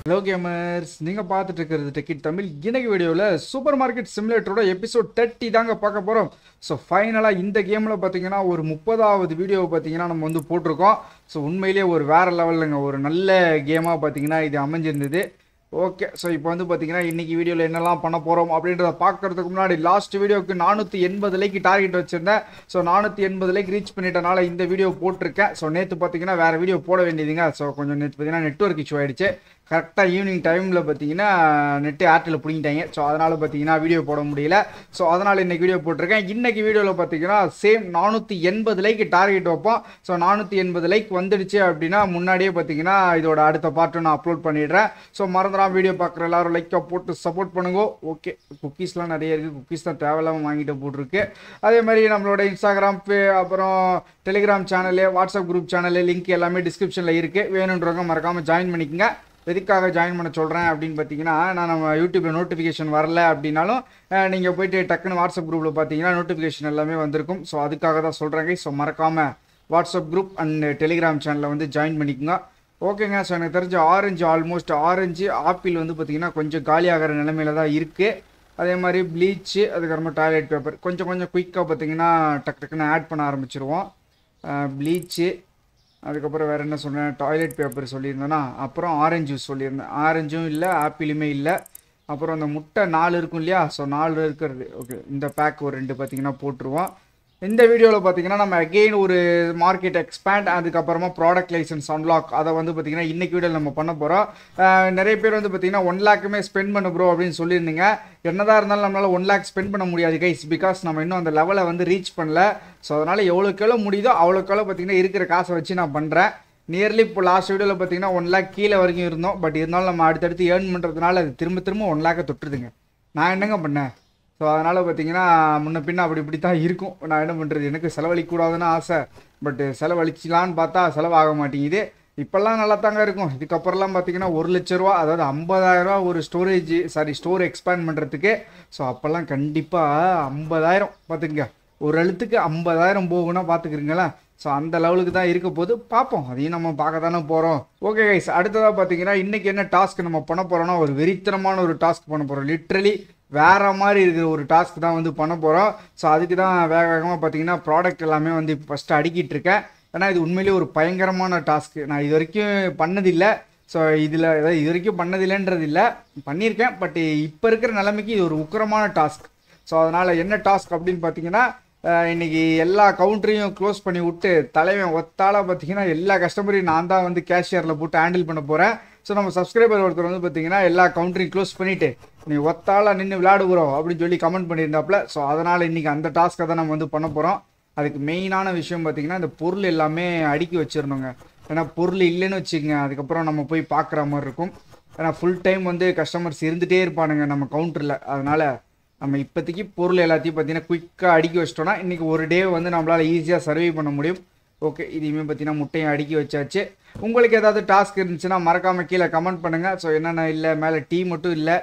Hello gamers நீங்கள் பார்த்துட்டு இருக்கிறது டெக்கிட் தமிழ் இன்னைக்கு வீடியோவில் சூப்பர் மார்க்கெட் சிமுலேட்டரோட எபிசோட் தேர்ட்டி தாங்க பார்க்க போகிறோம் ஸோ ஃபைனலாக இந்த கேமில் பார்த்தீங்கன்னா ஒரு முப்பதாவது வீடியோவை பார்த்தீங்கன்னா நம்ம வந்து போட்டிருக்கோம் ஸோ உண்மையிலேயே ஒரு வேறு லெவலுங்க ஒரு நல்ல கேமாக பார்த்தீங்கன்னா இது அமைஞ்சிருந்தது ஓகே ஸோ இப்போ வந்து பார்த்தீங்கன்னா இன்னைக்கு வீடியோவில் என்னெல்லாம் பண்ண போகிறோம் அப்படின்றத பார்க்கறதுக்கு முன்னாடி லாஸ்ட் வீடியோக்கு நானூற்றி எண்பது லைக் டார்கெட் வச்சுருந்தேன் ஸோ நானூற்றி எண்பது லைக் ரீச் பண்ணிட்டனால இந்த வீடியோ போட்டிருக்கேன் ஸோ நேற்று பார்த்தீங்கன்னா வேறு வீடியோ போட வேண்டியதுங்க ஸோ கொஞ்சம் நேற்று பார்த்தீங்கன்னா நெட்ஒர்க் இஷ்யூ ஆயிடுச்சு கரெக்டாக ஈவினிங் டைமில் பார்த்தீங்கன்னா நெட்டு ஏர்டெல் பிடிங்கிட்டாங்க ஸோ அதனால் பார்த்தீங்கன்னா வீடியோ போட முடியல ஸோ அதனால் இன்னைக்கு வீடியோ போட்டிருக்கேன் இன்னைக்கு வீடியோவில் பார்த்தீங்கன்னா சேம் நானூற்றி எண்பது லைக் டார்கெட் வைப்போம் ஸோ நானூற்றி எண்பது லைக் வந்துடுச்சு அப்படின்னா முன்னாடியே பார்த்தீங்கன்னா இதோட அடுத்த பார்ட்டு நான் அப்லோட் பண்ணிடுறேன் ஸோ மறந்துடாம வீடியோ பார்க்குற எல்லாரும் லைக்கை போட்டு சப்போர்ட் பண்ணுங்க ஓகே குக்கீஸ்லாம் நிறைய இருக்குது குக்கீஸ் தான் தேவையில்லாமல் வாங்கிட்டு போட்டிருக்கு அதே மாதிரி நம்மளோட இன்ஸ்டாகிராம் பே அப்புறம் Telegram channel WhatsApp group channel link எல்லாமே டிஸ்கிரிப்ஷனில் இருக்குது வேணுன்றவங்க மறக்காமல் ஜாயின் பண்ணிக்கங்க எதுக்காக ஜாயின் பண்ண சொல்கிறேன் அப்படின்னு பார்த்தீங்கன்னா நான் நம்ம யூடியூப்பில் நோட்டிஃபிகேஷன் வரல அப்படின்னாலும் நீங்கள் போயிட்டு டக்குன்னு வாட்ஸ்அப் குரூப்பில் பார்த்தீங்கன்னா நோட்டிஃபிகேஷன் எல்லாமே வந்திருக்கும் ஸோ அதுக்காக தான் சொல்கிறேங்க ஸோ மறக்காமல் வாட்ஸ்அப் குரூப் அண்ட் டெலிகிராம் சேனலில் வந்து ஜாயின் பண்ணிக்கோங்க ஓகேங்க ஸோ எனக்கு தெரிஞ்ச ஆரஞ்சு ஆல்மோஸ்ட் ஆரஞ்சு ஆப்பிள் வந்து பார்த்தீங்கன்னா கொஞ்சம் காலியாகிற நிலமையில தான் இருக்குது அதே மாதிரி ப்ளீச்சு அதுக்கப்புறமா டாய்லெட் பேப்பர் கொஞ்சம் கொஞ்சம் குயிக்காக பார்த்தீங்கன்னா டக்கு டக்குன்னு ஆட் பண்ண ஆரம்பிச்சிருவோம் ப்ளீச்சு அதுக்கப்புறம் வேறு என்ன சொன்னேன் டாய்லெட் பேப்பர் சொல்லியிருந்தேன்னா அப்புறம் ஆரஞ்சு ஜூஸ் சொல்லியிருந்தேன் ஆரஞ்சும் இல்லை ஆப்பிளுமே இல்லை அப்புறம் அந்த முட்டை நாலு இருக்கும் இல்லையா ஸோ நாலு இருக்கிறது ஓகே இந்த பேக் ஒரு ரெண்டு பார்த்தீங்கன்னா போட்டுருவோம் இந்த வீடியோவில் பார்த்தீங்கன்னா நம்ம அகெயின் ஒரு மார்க்கெட் எக்ஸ்பேண்ட் அதுக்கப்புறமா ப்ராடக்ட் லைசன்ஸ் அன்லாக் அதை வந்து பார்த்தீங்கன்னா இன்னைக்கு வீடியோவில் நம்ம பண்ண போகிறோம் நிறைய பேர் வந்து பார்த்தீங்கன்னா ஒன் லேக்குமே ஸ்பெண்ட் பண்ண ப்ரோ அப்படின்னு சொல்லியிருந்தீங்க என்னதான் இருந்தாலும் நம்மளால் ஒன் லேக் ஸ்பெண்ட் பண்ண முடியாது கைஸ் பிகாஸ் நம்ம இன்னும் அந்த லெவலை வந்து ரீச் பண்ணல ஸோ அதனால் எவ்வளோக்கு எவ்வளோ முடியுதோ அவ்வளோக்கு எவ்வளோ பார்த்தீங்கன்னா இருக்கிற காசை வச்சு நான் பண்ணுறேன் நியர்லி இப்போ லாஸ்ட் வீடியோவில் பார்த்தீங்கன்னா ஒன் லேக் கீழே வரைக்கும் இருந்தோம் பட் இருந்தாலும் நம்ம அடுத்தடுத்து ஏர்ன் பண்ணுறதுனால அது திரும்ப திரும்ப ஒன் லேக்கை தொட்டுருதுங்க நான் என்னங்க பண்ணேன் ஸோ அதனால் பார்த்தீங்கன்னா முன்ன பின்ன அப்படி இப்படி தான் இருக்கும் நான் என்ன பண்ணுறது எனக்கு செலவழிக்கக்கூடாதுன்னு ஆசை பட் செலவழிச்சிலான்னு பார்த்தா செலவாக மாட்டேங்குது இப்போல்லாம் நல்லா தாங்க இருக்கும் இதுக்கப்புறம்லாம் பார்த்தீங்கன்னா ஒரு லட்ச ரூபா அதாவது ஐம்பதாயிரரூவா ஒரு ஸ்டோரேஜ் சாரி ஸ்டோர் எக்ஸ்பேண்ட் பண்ணுறதுக்கு ஸோ அப்போல்லாம் கண்டிப்பாக ஐம்பதாயிரம் பார்த்துக்குங்க ஒரு எழுத்துக்கு ஐம்பதாயிரம் போகும்னா பார்த்துக்கிறீங்களா ஸோ அந்த லெவலுக்கு தான் இருக்க போது பார்ப்போம் அதையும் நம்ம பார்க்க தானே போகிறோம் ஓகே கைஸ் அடுத்ததாக பார்த்தீங்கன்னா இன்றைக்கி என்ன டாஸ்க் நம்ம பண்ண போகிறோம்னா ஒரு வெறித்தனமான ஒரு டாஸ்க் பண்ண போகிறோம் லிட்ரலி வேற மாதிரி இருக்கிற ஒரு டாஸ்க் தான் வந்து பண்ண போகிறோம் ஸோ அதுக்கு தான் வேக வேகமாக பார்த்தீங்கன்னா ப்ராடக்ட் எல்லாமே வந்து இப்போ ஃபஸ்ட்டு அடிக்கிட்டு இருக்கேன் ஏன்னா இது உண்மையிலேயே ஒரு பயங்கரமான டாஸ்க்கு நான் இது வரைக்கும் பண்ணதில்லை ஸோ இதில் அதாவது இது வரைக்கும் பண்ணதில்லைன்றது இல்லை பண்ணியிருக்கேன் பட் இப்போ இருக்கிற நிலைமைக்கு இது ஒரு உக்கரமான டாஸ்க் ஸோ அதனால் என்ன டாஸ்க் அப்படின்னு பார்த்தீங்கன்னா இன்னைக்கு எல்லா கவுண்டரையும் க்ளோஸ் பண்ணி விட்டு தலைவன் ஒத்தால பார்த்தீங்கன்னா எல்லா கஸ்டமரையும் நான் தான் வந்து கேஷியரில் போட்டு ஹேண்டில் பண்ண போகிறேன் ஸோ நம்ம சப்ஸ்கிரைபர் ஒருத்தர் வந்து பார்த்தீங்கன்னா எல்லா கவுண்டரையும் க்ளோஸ் பண்ணிவிட்டு நீ ஒத்தால நின்று விளையாடுகிறோம் அப்படின்னு சொல்லி கமெண்ட் பண்ணியிருந்தாப்புல ஸோ அதனால் இன்றைக்கி அந்த டாஸ்க்கை தான் நம்ம வந்து பண்ண போகிறோம் அதுக்கு மெயினான விஷயம் பார்த்தீங்கன்னா இந்த பொருள் எல்லாமே அடுக்கி வச்சிடணுங்க ஏன்னா பொருள் இல்லைன்னு வச்சுக்கோங்க அதுக்கப்புறம் நம்ம போய் பார்க்குற மாதிரி இருக்கும் ஏன்னா ஃபுல் டைம் வந்து கஸ்டமர்ஸ் இருந்துகிட்டே இருப்பானுங்க நம்ம கவுண்டரில் அதனால் நம்ம இப்போதைக்கு பொருள் எல்லாத்தையும் பார்த்தீங்கன்னா குயிக்காக அடுக்கி வச்சிட்டோம்னா இன்றைக்கி ஒரு டே வந்து நம்மளால் ஈஸியாக சர்வை பண்ண முடியும் ஓகே இதையுமே பார்த்தீங்கன்னா முட்டையும் அடுக்கி வச்சாச்சு உங்களுக்கு ஏதாவது டாஸ்க் இருந்துச்சுன்னா மறக்காமல் கீழே கமெண்ட் பண்ணுங்கள் ஸோ என்னென்ன இல்லை மேலே டீ மட்டும் இல்லை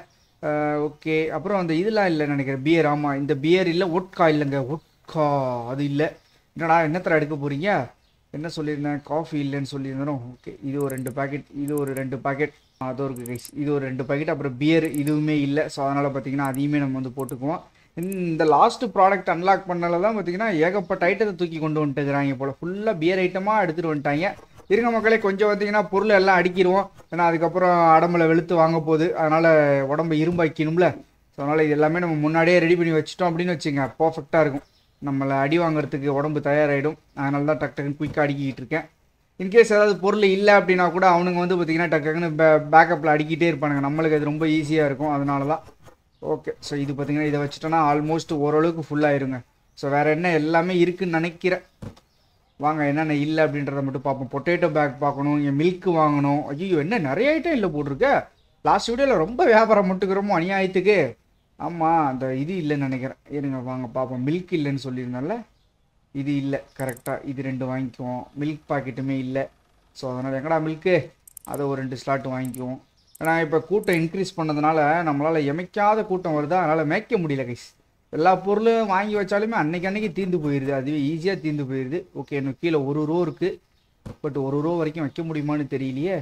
ஓகே அப்புறம் அந்த இதெல்லாம் இல்லை நினைக்கிறேன் பியர் ஆமாம் இந்த பியர் இல்லை ஒட்கா இல்லைங்க ஒட்கா அது இல்லை என்னடா என்னத்தில் எடுக்க போகிறீங்க என்ன சொல்லியிருந்தேன் காஃபி இல்லைன்னு சொல்லியிருந்தோம் ஓகே இது ஒரு ரெண்டு பாக்கெட் இது ஒரு ரெண்டு பாக்கெட் அது ஒரு கைஸ் இது ஒரு ரெண்டு பாக்கெட் அப்புறம் பியர் இதுவுமே இல்லை ஸோ அதனால் பார்த்தீங்கன்னா அதையுமே நம்ம வந்து போட்டுக்குவோம் இந்த லாஸ்ட் ப்ராடக்ட் அன்லாக் பண்ணல தான் பார்த்தீங்கன்னா ஏகப்பட்ட ஐட்டத்தை தூக்கி கொண்டு வந்துட்டுக்கிறாங்க போல் ஃபுல்லாக பியர் ஐட்டமாக எடுத்துகிட்டு வந்துட்டாங்க இருங்க மக்களே கொஞ்சம் பார்த்தீங்கன்னா பொருள் எல்லாம் அடிக்கிடுவோம் ஏன்னா அதுக்கப்புறம் அடம்புல வெளுத்து வாங்க போகுது அதனால் உடம்பு இரும்பாக்கணும்ல ஸோ அதனால் இது எல்லாமே நம்ம முன்னாடியே ரெடி பண்ணி வச்சிட்டோம் அப்படின்னு வச்சுங்க பர்ஃபெக்டாக இருக்கும் நம்மளை அடி வாங்குறதுக்கு உடம்பு தயாராகிடும் அதனால தான் டக் டக்குன்னு குயிக்காக அடிக்கிட்டு இருக்கேன் இன்கேஸ் ஏதாவது பொருள் இல்லை அப்படின்னா கூட அவனுங்க வந்து பார்த்திங்கன்னா டக் டக்குன்னு பே பேக்கப்பில் அடிக்கிட்டே இருப்பானுங்க நம்மளுக்கு அது ரொம்ப ஈஸியாக இருக்கும் அதனால தான் ஓகே ஸோ இது பார்த்திங்கன்னா இதை வச்சுட்டோன்னா ஆல்மோஸ்ட் ஓரளவுக்கு ஃபுல்லாகிருங்க ஸோ வேறு என்ன எல்லாமே இருக்குதுன்னு நினைக்கிறேன் வாங்க என்னென்ன இல்லை அப்படின்றத மட்டும் பார்ப்போம் பொட்டேட்டோ பேக் பார்க்கணும் இங்கே மில்க் வாங்கணும் ஐயோ என்ன நிறைய ஐட்டம் இல்லை போட்டிருக்க லாஸ்ட் வீடியோவில் ரொம்ப வியாபாரம் முட்டுக்கிறோமோ அநியாயத்துக்கு ஆமாம் அந்த இது இல்லைன்னு நினைக்கிறேன் இருங்க வாங்க பார்ப்போம் மில்க் இல்லைன்னு சொல்லியிருந்தேன்ல இது இல்லை கரெக்டாக இது ரெண்டு வாங்கிக்குவோம் மில்க் பாக்கெட்டுமே இல்லை ஸோ அதனால் எங்கடா மில்க்கு அதை ஒரு ரெண்டு ஸ்லாட் வாங்கிக்குவோம் ஏன்னா இப்போ கூட்டம் இன்க்ரீஸ் பண்ணதுனால நம்மளால் எமைக்காத கூட்டம் வருதா அதனால் மேய்க்க முடியல கைஸ் எல்லா பொருளும் வாங்கி வச்சாலுமே அன்னைக்கு அன்னைக்கு தீர்ந்து போயிடுது அதுவே ஈஸியாக தீர்ந்து போயிடுது ஓகே எனக்கு கீழே ஒரு ரூபா இருக்குது பட் ஒரு ரூபா வரைக்கும் வைக்க முடியுமான்னு தெரியலையே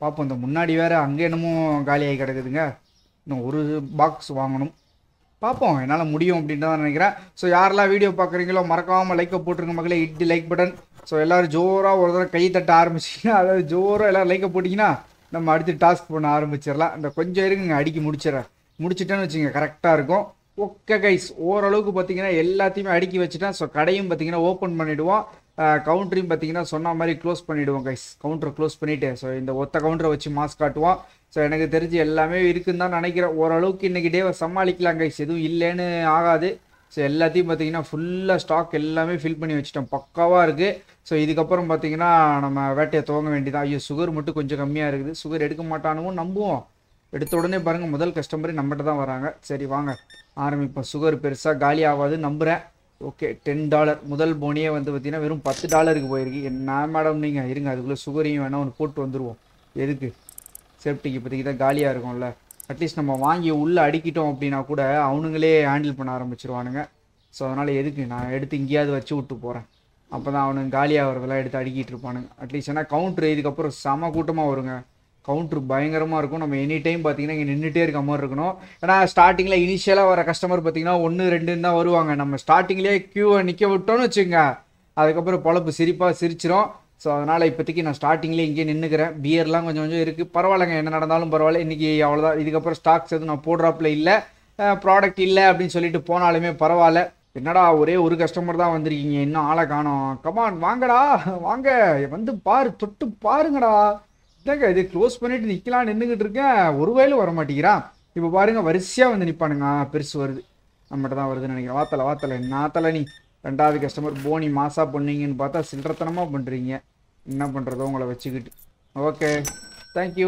பார்ப்போம் இந்த முன்னாடி வேற அங்கே என்னமோ காலியாகி கிடக்குதுங்க இன்னும் ஒரு பாக்ஸ் வாங்கணும் பார்ப்போம் என்னால் முடியும் அப்படின்ட்டு தான் நினைக்கிறேன் ஸோ யாரெல்லாம் வீடியோ பார்க்குறீங்களோ மறக்காமல் லைக்கை போட்டுருங்க மக்களே இட்டு லைக் பட்டன் ஸோ எல்லோரும் ஜோராக ஒரு தடவை கை தட்ட ஆரம்பிச்சிங்கன்னா அதாவது ஜோராக எல்லோரும் லைக்கை போட்டிங்கன்னா நம்ம அடுத்து டாஸ்க் பண்ண ஆரம்பிச்சிடலாம் இந்த கொஞ்சம் இருக்குங்க அடிக்கி முடிச்சிடறேன் முடிச்சிட்டேன்னு வச்சுங்க கரெக்டாக இருக்கும் ஓகே கைஸ் ஓரளவுக்கு பார்த்தீங்கன்னா எல்லாத்தையுமே அடுக்கி வச்சுட்டேன் ஸோ கடையும் பார்த்தீங்கன்னா ஓப்பன் பண்ணிவிடுவோம் கவுண்டரையும் பார்த்தீங்கன்னா சொன்ன மாதிரி க்ளோஸ் பண்ணிவிடுவோம் கைஸ் கவுண்டர் க்ளோஸ் பண்ணிவிட்டு ஸோ இந்த ஒத்த கவுண்டரை வச்சு மாஸ்க் காட்டுவோம் ஸோ எனக்கு தெரிஞ்சு எல்லாமே இருக்குன்னு தான் நினைக்கிறேன் ஓரளவுக்கு இன்றைக்கி டேவை சமாளிக்கலாம் கைஸ் எதுவும் இல்லைன்னு ஆகாது ஸோ எல்லாத்தையும் பார்த்தீங்கன்னா ஃபுல்லாக ஸ்டாக் எல்லாமே ஃபில் பண்ணி வச்சுட்டோம் பக்காவாக இருக்குது ஸோ இதுக்கப்புறம் பார்த்தீங்கன்னா நம்ம வேட்டையை துவங்க வேண்டியதான் ஐயோ சுகர் மட்டும் கொஞ்சம் கம்மியாக இருக்குது சுகர் எடுக்க மாட்டானுவும் நம்புவோம் எடுத்த உடனே பாருங்கள் முதல் கஸ்டமரே நம்மகிட்ட தான் வராங்க சரி வாங்க ஆரம்பிப்போம் சுகர் பெருசாக காலி ஆகாது நம்புகிறேன் ஓகே டென் டாலர் முதல் போனியே வந்து பார்த்தீங்கன்னா வெறும் பத்து டாலருக்கு போயிருக்கு என்ன மேடம் நீங்கள் இருங்க அதுக்குள்ளே சுகரையும் வேணால் ஒன்று போட்டு வந்துடுவோம் எதுக்கு சேஃப்டிக்கு இப்போதைக்கு தான் காலியாக இருக்கும்ல அட்லீஸ்ட் நம்ம வாங்கி உள்ளே அடிக்கிட்டோம் அப்படின்னா கூட அவனுங்களே ஹேண்டில் பண்ண ஆரம்பிச்சிருவானுங்க ஸோ அதனால் எதுக்கு நான் எடுத்து இங்கேயாவது வச்சு விட்டு போகிறேன் அப்போ தான் அவனுங்க காலியாகிறதெல்லாம் எடுத்து அடிக்கிட்டு இருப்பானுங்க அட்லீஸ்ட் ஏன்னா கவுண்ட்ரு இதுக்கப்புறம் செம கூட்டமாக வருங்க கவுண்ட்ரு பயங்கரமாக இருக்கும் நம்ம எனி டைம் பார்த்தீங்கன்னா இங்கே நின்றுட்டே இருக்க மாதிரி இருக்கணும் ஏன்னா ஸ்டார்டிங்கில் இனிஷியலாக வர கஸ்டமர் பார்த்தீங்கன்னா ஒன்று ரெண்டுன்னு தான் வருவாங்க நம்ம ஸ்டார்டிங்லேயே க்யூவை நிற்க விட்டோன்னு வச்சுங்க அதுக்கப்புறம் பொழப்பு சிரிப்பாக சிரிச்சிரும் ஸோ அதனால் இப்போதைக்கு நான் ஸ்டார்டிங்லேயே இங்கே நின்றுக்கிறேன் பியர்லாம் கொஞ்சம் கொஞ்சம் இருக்குது பரவாயில்லைங்க என்ன நடந்தாலும் பரவாயில்ல இன்றைக்கி அவ்வளோதான் இதுக்கப்புறம் ஸ்டாக்ஸ் எதுவும் நான் போடுறாப்புல இல்லை ப்ராடக்ட் இல்லை அப்படின்னு சொல்லிட்டு போனாலுமே பரவாயில்ல என்னடா ஒரே ஒரு கஸ்டமர் தான் வந்திருக்கீங்க இன்னும் ஆளை காணோம் கமான் வாங்கடா வாங்க வந்து பாரு தொட்டு பாருங்கடா என்னங்க இது க்ளோஸ் பண்ணிட்டு நிற்கலாம் நின்றுக்கிட்டு இருக்கேன் ஒரு வயலும் வர மாட்டேங்கிறான் இப்போ பாருங்க வரிசையாக வந்து நிற்பானுங்க ஆ, பெருசு வருது நம்மகிட்ட தான் வருதுன்னு நினைக்கிறேன் வாத்தலை வாத்தலை நாத்தலை நீ ரெண்டாவது கஸ்டமர் போனி மாசா பண்ணீங்கன்னு பார்த்தா சில்லறத்தனமாக பண்ணுறீங்க என்ன பண்ணுறதோ உங்களை வச்சுக்கிட்டு ஓகே தேங்க்யூ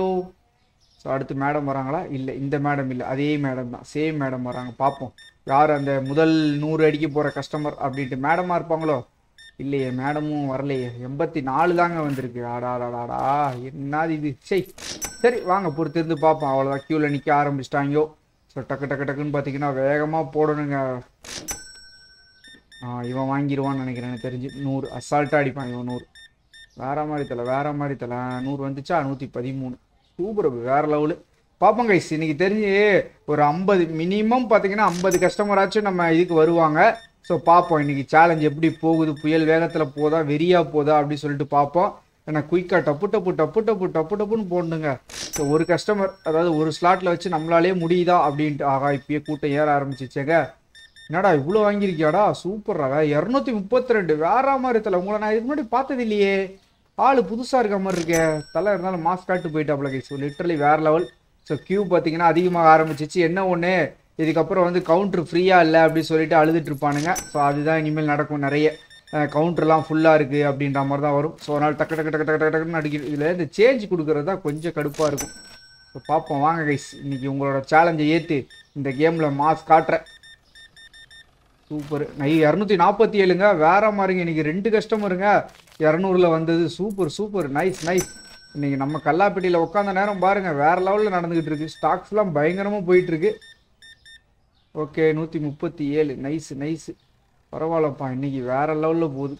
ஸோ அடுத்து மேடம் வராங்களா இல்லை இந்த மேடம் இல்லை அதே மேடம் தான் சேம் மேடம் வராங்க பார்ப்போம் யார் அந்த முதல் நூறு அடிக்க போகிற கஸ்டமர் அப்படின்ட்டு மேடமாக இருப்பாங்களோ இல்லையே மேடமும் வரலையே எண்பத்தி நாலு தாங்க வந்திருக்கு ஆடாடாடாடா என்னது இது சரி சரி வாங்க பொறுத்திருந்து பார்ப்போம் அவ்வளோதான் க்யூவில் நிற்க ஆரம்பிச்சிட்டாங்கயோ ஸோ டக்கு டக்கு டக்குன்னு பார்த்தீங்கன்னா வேகமாக போடணுங்க ஆ இவன் வாங்கிடுவான்னு நினைக்கிறேன் எனக்கு தெரிஞ்சு நூறு அசால்ட்டாக அடிப்பான் இவன் நூறு வேற மாதிரி தலை வேற மாதிரி தலை நூறு வந்துச்சா நூற்றி பதிமூணு சூப்பர் வேற லெவலு பார்ப்போம் கைஸ் இன்னைக்கு தெரிஞ்சு ஒரு ஐம்பது மினிமம் பார்த்தீங்கன்னா ஐம்பது கஸ்டமராச்சும் நம்ம இதுக்கு வருவாங்க ஸோ பார்ப்போம் இன்னைக்கு சேலஞ்ச் எப்படி போகுது புயல் வேகத்தில் போதா வெறியா போதா அப்படின்னு சொல்லிட்டு பார்ப்போம் ஏன்னா குயிக்காக டப்பு டப்பு டப்பு டப்பு டப்பு டப்புன்னு போடணுங்க ஸோ ஒரு கஸ்டமர் அதாவது ஒரு ஸ்லாட்டில் வச்சு நம்மளாலே முடியுதா அப்படின்ட்டு ஆகா இப்பயே கூட்டம் ஏற ஆரம்பிச்சிச்சேங்க என்னடா இவ்வளோ வாங்கியிருக்கியாடா சூப்பர்ரா இரநூத்தி முப்பத்தி ரெண்டு வேற மாதிரி தலை உங்களை நான் இதுக்கு முன்னாடி பார்த்தது இல்லையே ஆள் புதுசாக இருக்க மாதிரி இருக்கே தலை இருந்தாலும் மாஸ்க் காட்டு போயிட்டாப்ல கை ஸோ லிட்டரலி வேற லெவல் ஸோ கியூ பார்த்தீங்கன்னா அதிகமாக ஆரம்பிச்சிச்சு என்ன ஒன்று இதுக்கப்புறம் வந்து கவுண்ட்ரு ஃப்ரீயாக இல்லை அப்படின்னு சொல்லிட்டு அழுதுட்டு இருப்பானுங்க ஸோ அதுதான் இனிமேல் நடக்கும் நிறைய கவுண்டர்லாம் ஃபுல்லாக இருக்குது அப்படின்ற மாதிரி தான் வரும் ஸோ அதனால் டக்கு டக்கு டக்கு டக்கு டக்கு டக்குன்னு அடிக்கிறது இதில் இந்த சேஞ்ச் கொடுக்குறது தான் கொஞ்சம் கடுப்பாக இருக்கும் ஸோ பார்ப்போம் வாங்க கைஸ் இன்னைக்கு உங்களோட சேலஞ்சை ஏற்று இந்த கேமில் மாஸ் காட்டுறேன் சூப்பர் நை இரநூத்தி நாற்பத்தி ஏழுங்க வேற மாதிரிங்க இன்னைக்கு ரெண்டு கஸ்டமருங்க இரநூறுல வந்தது சூப்பர் சூப்பர் நைஸ் நைஸ் இன்னைக்கு நம்ம கல்லாப்பட்டியில் உட்காந்த நேரம் பாருங்க வேற லெவலில் நடந்துகிட்டு இருக்கு ஸ்டாக்ஸ்லாம் பயங்கரமாக போயிட்டு இருக்கு ஓகே நூற்றி முப்பத்தி ஏழு நைஸ் நைஸ் பரவாயில்லப்பா இன்னைக்கு வேற லெவலில் போகுது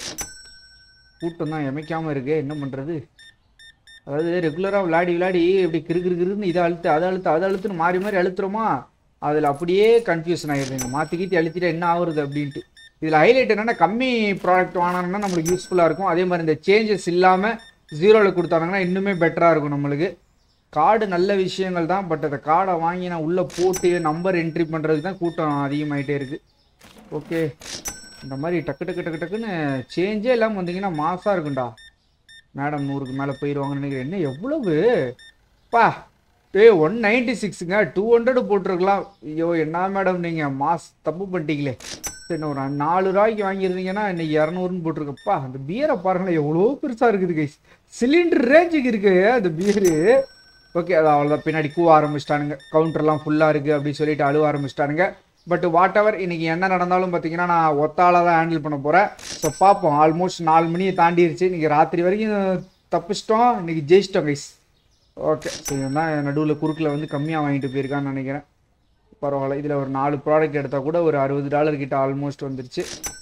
கூட்டம் தான் எமைக்காமல் இருக்கு என்ன பண்ணுறது அதாவது ரெகுலராக விளையாடி விளையாடி இப்படி கிறு கிறு கிறுன்னு இதை அழுத்து அதை அழுத்து அதை அழுத்துன்னு மாறி மாறி அழுத்துறோமா அதில் அப்படியே கன்ஃபியூஷன் ஆகிடுதுங்க மாற்றி கீத்தி அழுத்திட்டு என்ன ஆகுறது அப்படின்ட்டு இதில் ஹைலைட் என்னென்னா கம்மி ப்ராடக்ட் வாங்கினோம்னா நம்மளுக்கு யூஸ்ஃபுல்லாக இருக்கும் அதே மாதிரி இந்த சேஞ்சஸ் இல்லாமல் ஜீரோவில் கொடுத்தாங்கன்னா இன்னுமே பெட்டராக இருக்கும் நம்மளுக்கு கார்டு நல்ல விஷயங்கள் தான் பட் அந்த கார்டை வாங்கி நான் உள்ளே போட்டு நம்பர் என்ட்ரி பண்ணுறதுக்கு தான் கூட்டம் அதிகமாயிட்டே இருக்குது ஓகே இந்த மாதிரி டக்கு டக்கு டக்கு டக்குன்னு சேஞ்சே இல்லாமல் வந்தீங்கன்னா மாசாக இருக்கும்டா மேடம் நூறுக்கு மேலே போயிடுவாங்கன்னு நினைக்கிறேன் என்ன எவ்வளவு பா டேய் ஒன் நைன்டி சிக்ஸுங்க டூ ஹண்ட்ரட் போட்டிருக்கலாம் ஐயோ என்ன மேடம் நீங்கள் மாஸ் தப்பு பண்ணிட்டீங்களே சரி நான் ஒரு நாலு ரூபாய்க்கு வாங்கியிருந்தீங்கன்னா இன்னைக்கு இரநூறுன்னு போட்டிருக்கப்பா அந்த பியரை பாருங்களேன் எவ்வளோ பெருசாக இருக்குது கைஸ் சிலிண்டர் ரேஞ்சுக்கு இருக்கு அந்த பியரு ஓகே அது அவ்வளோதான் பின்னாடி கூவ ஆரம்பிச்சிட்டானுங்க கவுண்டர்லாம் ஃபுல்லாக இருக்குது அப்படின்னு சொல்லிட்டு அழுவ ஆரம்பிச்சிட்டானுங்க பட் வாட் எவர் இன்னைக்கு என்ன நடந்தாலும் பார்த்தீங்கன்னா நான் ஒத்தால தான் ஹேண்டில் பண்ண போகிறேன் ஸோ பார்ப்போம் ஆல்மோஸ்ட் நாலு மணியை தாண்டிருச்சு இன்னைக்கு ராத்திரி வரைக்கும் தப்பிச்சிட்டோம் இன்னைக்கு ஜெயிச்சிட்டோம் கைஸ் ஓகே ஸோ தான் நடுவில் குறுக்கில் வந்து கம்மியாக வாங்கிட்டு போயிருக்கான்னு நினைக்கிறேன் பரவாயில்ல இதில் ஒரு நாலு ப்ராடக்ட் எடுத்தால் கூட ஒரு அறுபது டாலர் கிட்ட ஆல்மோஸ்ட் வந்துருச்சு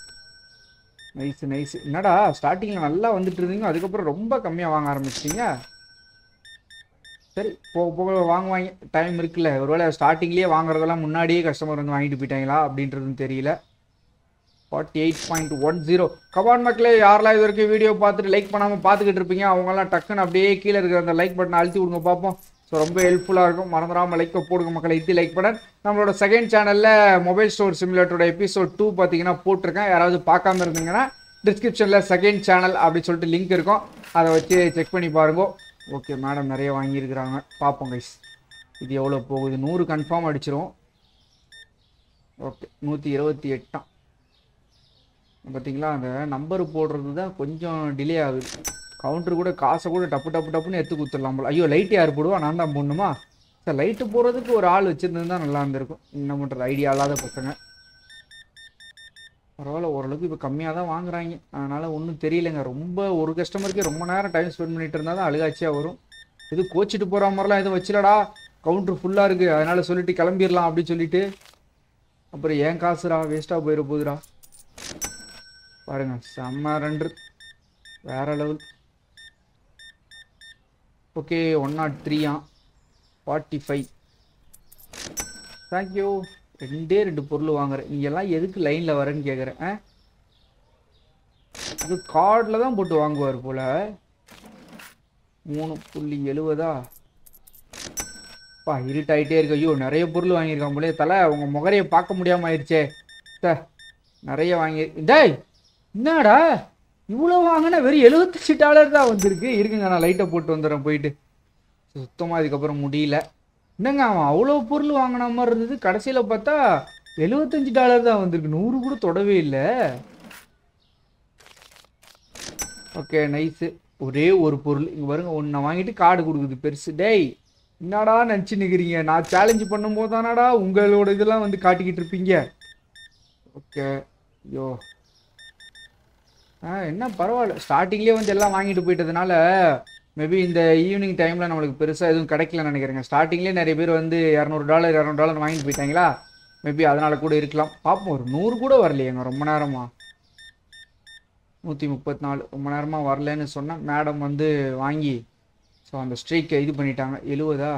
நைஸ் நைஸ் என்னடா ஸ்டார்டிங்கில் நல்லா வந்துட்டு இருந்தீங்க அதுக்கப்புறம் ரொம்ப கம்மியாக வாங்க ஆரம்பிச்சிட்டீங்க சரி போக போக வாங்குவாங்க டைம் இருக்குல்ல ஒருவேளை ஸ்டார்டிங்லேயே வாங்குறதெல்லாம் முன்னாடியே கஸ்டமர் வந்து வாங்கிட்டு போயிட்டாங்களா அப்படின்றதும் தெரியல forty eight point one zero கபான் மக்களே யாரெல்லாம் இது வரைக்கும் வீடியோ பார்த்துட்டு லைக் பண்ணாமல் பார்த்துக்கிட்டு இருப்பீங்க அவங்கெல்லாம் டக்குன்னு அப்படியே கீழே இருக்கிற அந்த லைக் பட்டனை அழுத்தி விடுங்க பார்ப்போம் ஸோ ரொம்ப ஹெல்ப்ஃபுல்லாக இருக்கும் மறந்துடாமல் லைக்கை போடுங்க மக்களை இத்தி லைக் பண்ண நம்மளோட செகண்ட் சேனலில் மொபைல் ஸ்டோர் சிமுலேட்டரோட எபிசோட் டூ பார்த்தீங்கன்னா போட்டிருக்கேன் யாராவது பார்க்காம இருந்தீங்கன்னா டிஸ்கிரிப்ஷனில் செகண்ட் சேனல் அப்படின்னு சொல்லிட்டு லிங்க் இருக்கும் அதை வச்சு செக் பண்ணி பாருங்க ஓகே மேடம் நிறைய வாங்கியிருக்கிறாங்க பார்ப்போம் கைஸ் இது எவ்வளோ போகுது நூறு கன்ஃபார்ம் அடிச்சிரும் ஓகே நூற்றி இருபத்தி எட்டாம் பார்த்தீங்களா அந்த நம்பர் போடுறது தான் கொஞ்சம் டிலே ஆகுது கவுண்டர் கூட காசை கூட டப்பு டப்பு டப்புன்னு எடுத்து கொடுத்துடலாம் போல ஐயோ லைட் யார் போடுவா நான் தான் போடணுமா சார் லைட்டு போடுறதுக்கு ஒரு ஆள் வச்சுருந்தா நல்லா இருந்திருக்கும் என்ன பண்ணுறது ஐடியா இல்லாத பசங்க பரவாயில்ல ஓரளவுக்கு இப்போ கம்மியாக தான் வாங்குறாங்க அதனால் ஒன்றும் தெரியலங்க ரொம்ப ஒரு கஸ்டமருக்கே ரொம்ப நேரம் டைம் ஸ்பெண்ட் பண்ணிட்டு இருந்தால் தான் அழுகாச்சியாக வரும் இது கோச்சிட்டு போகிற மாதிரிலாம் எதுவும் வச்சிலடா கவுண்டர் ஃபுல்லாக இருக்குது அதனால் சொல்லிட்டு கிளம்பிடலாம் அப்படின்னு சொல்லிட்டு அப்புறம் ஏன் காசுடா வேஸ்ட்டாக போயிட போகுதுடா பாருங்க செம்ம ரெண்டு வேற லெவல் ஓகே ஒன் நாட் த்ரீயா ஃபார்ட்டி ஃபைவ் தேங்க்யூ ரெண்டே ரெண்டு பொருள் வாங்குறேன் நீ எல்லாம் எதுக்கு லைனில் வரேன்னு கேட்குறேன் ஆ அது கார்டில் தான் போட்டு வாங்குவார் போல மூணு புள்ளி எழுவதா பா இருட்டாயிட்டே இருக்கு ஐயோ நிறைய பொருள் வாங்கியிருக்கான் போலே தலை உங்கள் முகரையை பார்க்க முடியாமல் ஆயிடுச்சே த நிறைய வாங்கி டேய் என்னடா இவ்வளோ வாங்கினா வெறும் எழுபத்தஞ்சு டாலர் தான் வந்திருக்கு இருக்குங்க நான் லைட்டை போட்டு வந்துடுறேன் போயிட்டு சுத்தமாக இதுக்கப்புறம் முடியல என்னங்க அவன் அவ்வளோ பொருள் வாங்கின மாதிரி இருந்தது கடைசியில் பார்த்தா எழுபத்தஞ்சு டாலர் தான் வந்திருக்கு நூறு கூட தொடவே இல்லை ஓகே நைஸு ஒரே ஒரு பொருள் இங்கே பாருங்க ஒன்றை வாங்கிட்டு கார்டு கொடுக்குது பெருசு டேய் என்னடா நினச்சி நிற்கிறீங்க நான் சேலஞ்சு பண்ணும்போது தானடா உங்களோட இதெல்லாம் வந்து காட்டிக்கிட்டு இருப்பீங்க ஓகே ஐயோ ஆ என்ன பரவாயில்ல ஸ்டார்டிங்லேயே வந்து எல்லாம் வாங்கிட்டு போயிட்டதுனால மேபி இந்த ஈவினிங் டைமில் நம்மளுக்கு பெருசாக எதுவும் கிடைக்கலன்னு நினைக்கிறேங்க ஸ்டார்டிங்லேயே நிறைய பேர் வந்து இரநூறு டாலர் இரநூறு டாலர் வாங்கிட்டு போயிட்டாங்களா மேபி அதனால கூட இருக்கலாம் பார்ப்போம் ஒரு நூறு கூட வரலையேங்க ரொம்ப நேரமா நூற்றி முப்பத்தி நாலு ரொம்ப நேரமாக வரலன்னு சொன்னேன் மேடம் வந்து வாங்கி ஸோ அந்த ஸ்ட்ரைக்கை இது பண்ணிட்டாங்க எழுவதா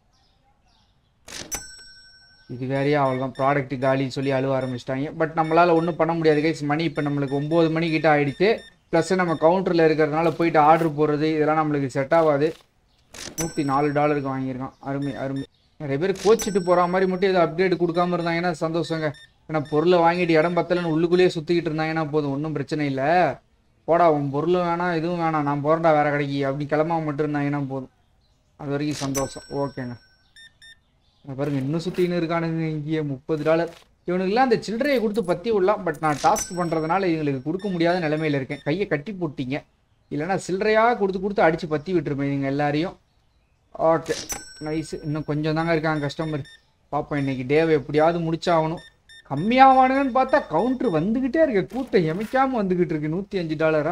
இது வேறையா அவ்வளோதான் ப்ராடக்ட் காலின்னு சொல்லி அழுவ ஆரம்பிச்சிட்டாங்க பட் நம்மளால் ஒன்றும் பண்ண முடியாது கைஸ் மணி இப்போ நம்மளுக்கு ஒம்பது மணிக்கிட்ட ஆயிடுச்சு ப்ளஸ் நம்ம கவுண்டரில் இருக்கிறதுனால போயிட்டு ஆர்டர் போடுறது இதெல்லாம் நம்மளுக்கு செட் ஆகாது நூற்றி நாலு டாலருக்கு வாங்கியிருக்கான் அருமை அருமை நிறைய பேர் கோச்சிட்டு போகிற மாதிரி மட்டும் ஏதோ அப்டேட் கொடுக்காம இருந்தாங்கன்னா சந்தோஷங்க ஏன்னா பொருளை வாங்கிட்டு இடம் பத்தலன்னு உள்ளுக்குள்ளேயே சுற்றிக்கிட்டு இருந்தாங்கன்னா போதும் ஒன்றும் பிரச்சனை இல்லை போடா உன் பொருளும் வேணாம் இதுவும் வேணாம் நான் போகிறேன்டா வேற கடைக்கு அப்படி கிளம்பாம மட்டும் இருந்தாங்கன்னா போதும் அது வரைக்கும் சந்தோஷம் ஓகேங்க இங்க பாருங்க இன்னும் சுற்றின்னு இருக்கானுங்க இங்கேயே முப்பது டாலர் இவனுக்குலாம் அந்த சில்லறையை கொடுத்து பற்றி விடலாம் பட் நான் டாஸ்க் பண்ணுறதுனால இவங்களுக்கு கொடுக்க முடியாத நிலைமையில இருக்கேன் கையை கட்டி போட்டீங்க இல்லைன்னா சில்லறையாக கொடுத்து கொடுத்து அடித்து பற்றி விட்டுருப்பேன் இவங்க எல்லாரையும் ஓகே நைஸ் இன்னும் கொஞ்சம் தாங்க இருக்காங்க கஸ்டமர் பார்ப்போம் இன்னைக்கு டேவை எப்படியாவது முடிச்சாகணும் கம்மியாவானுங்கன்னு பார்த்தா கவுண்டர் வந்துக்கிட்டே இருக்கு கூட்டம் எமைக்காமல் வந்துக்கிட்டு இருக்கு நூற்றி அஞ்சு டாலரா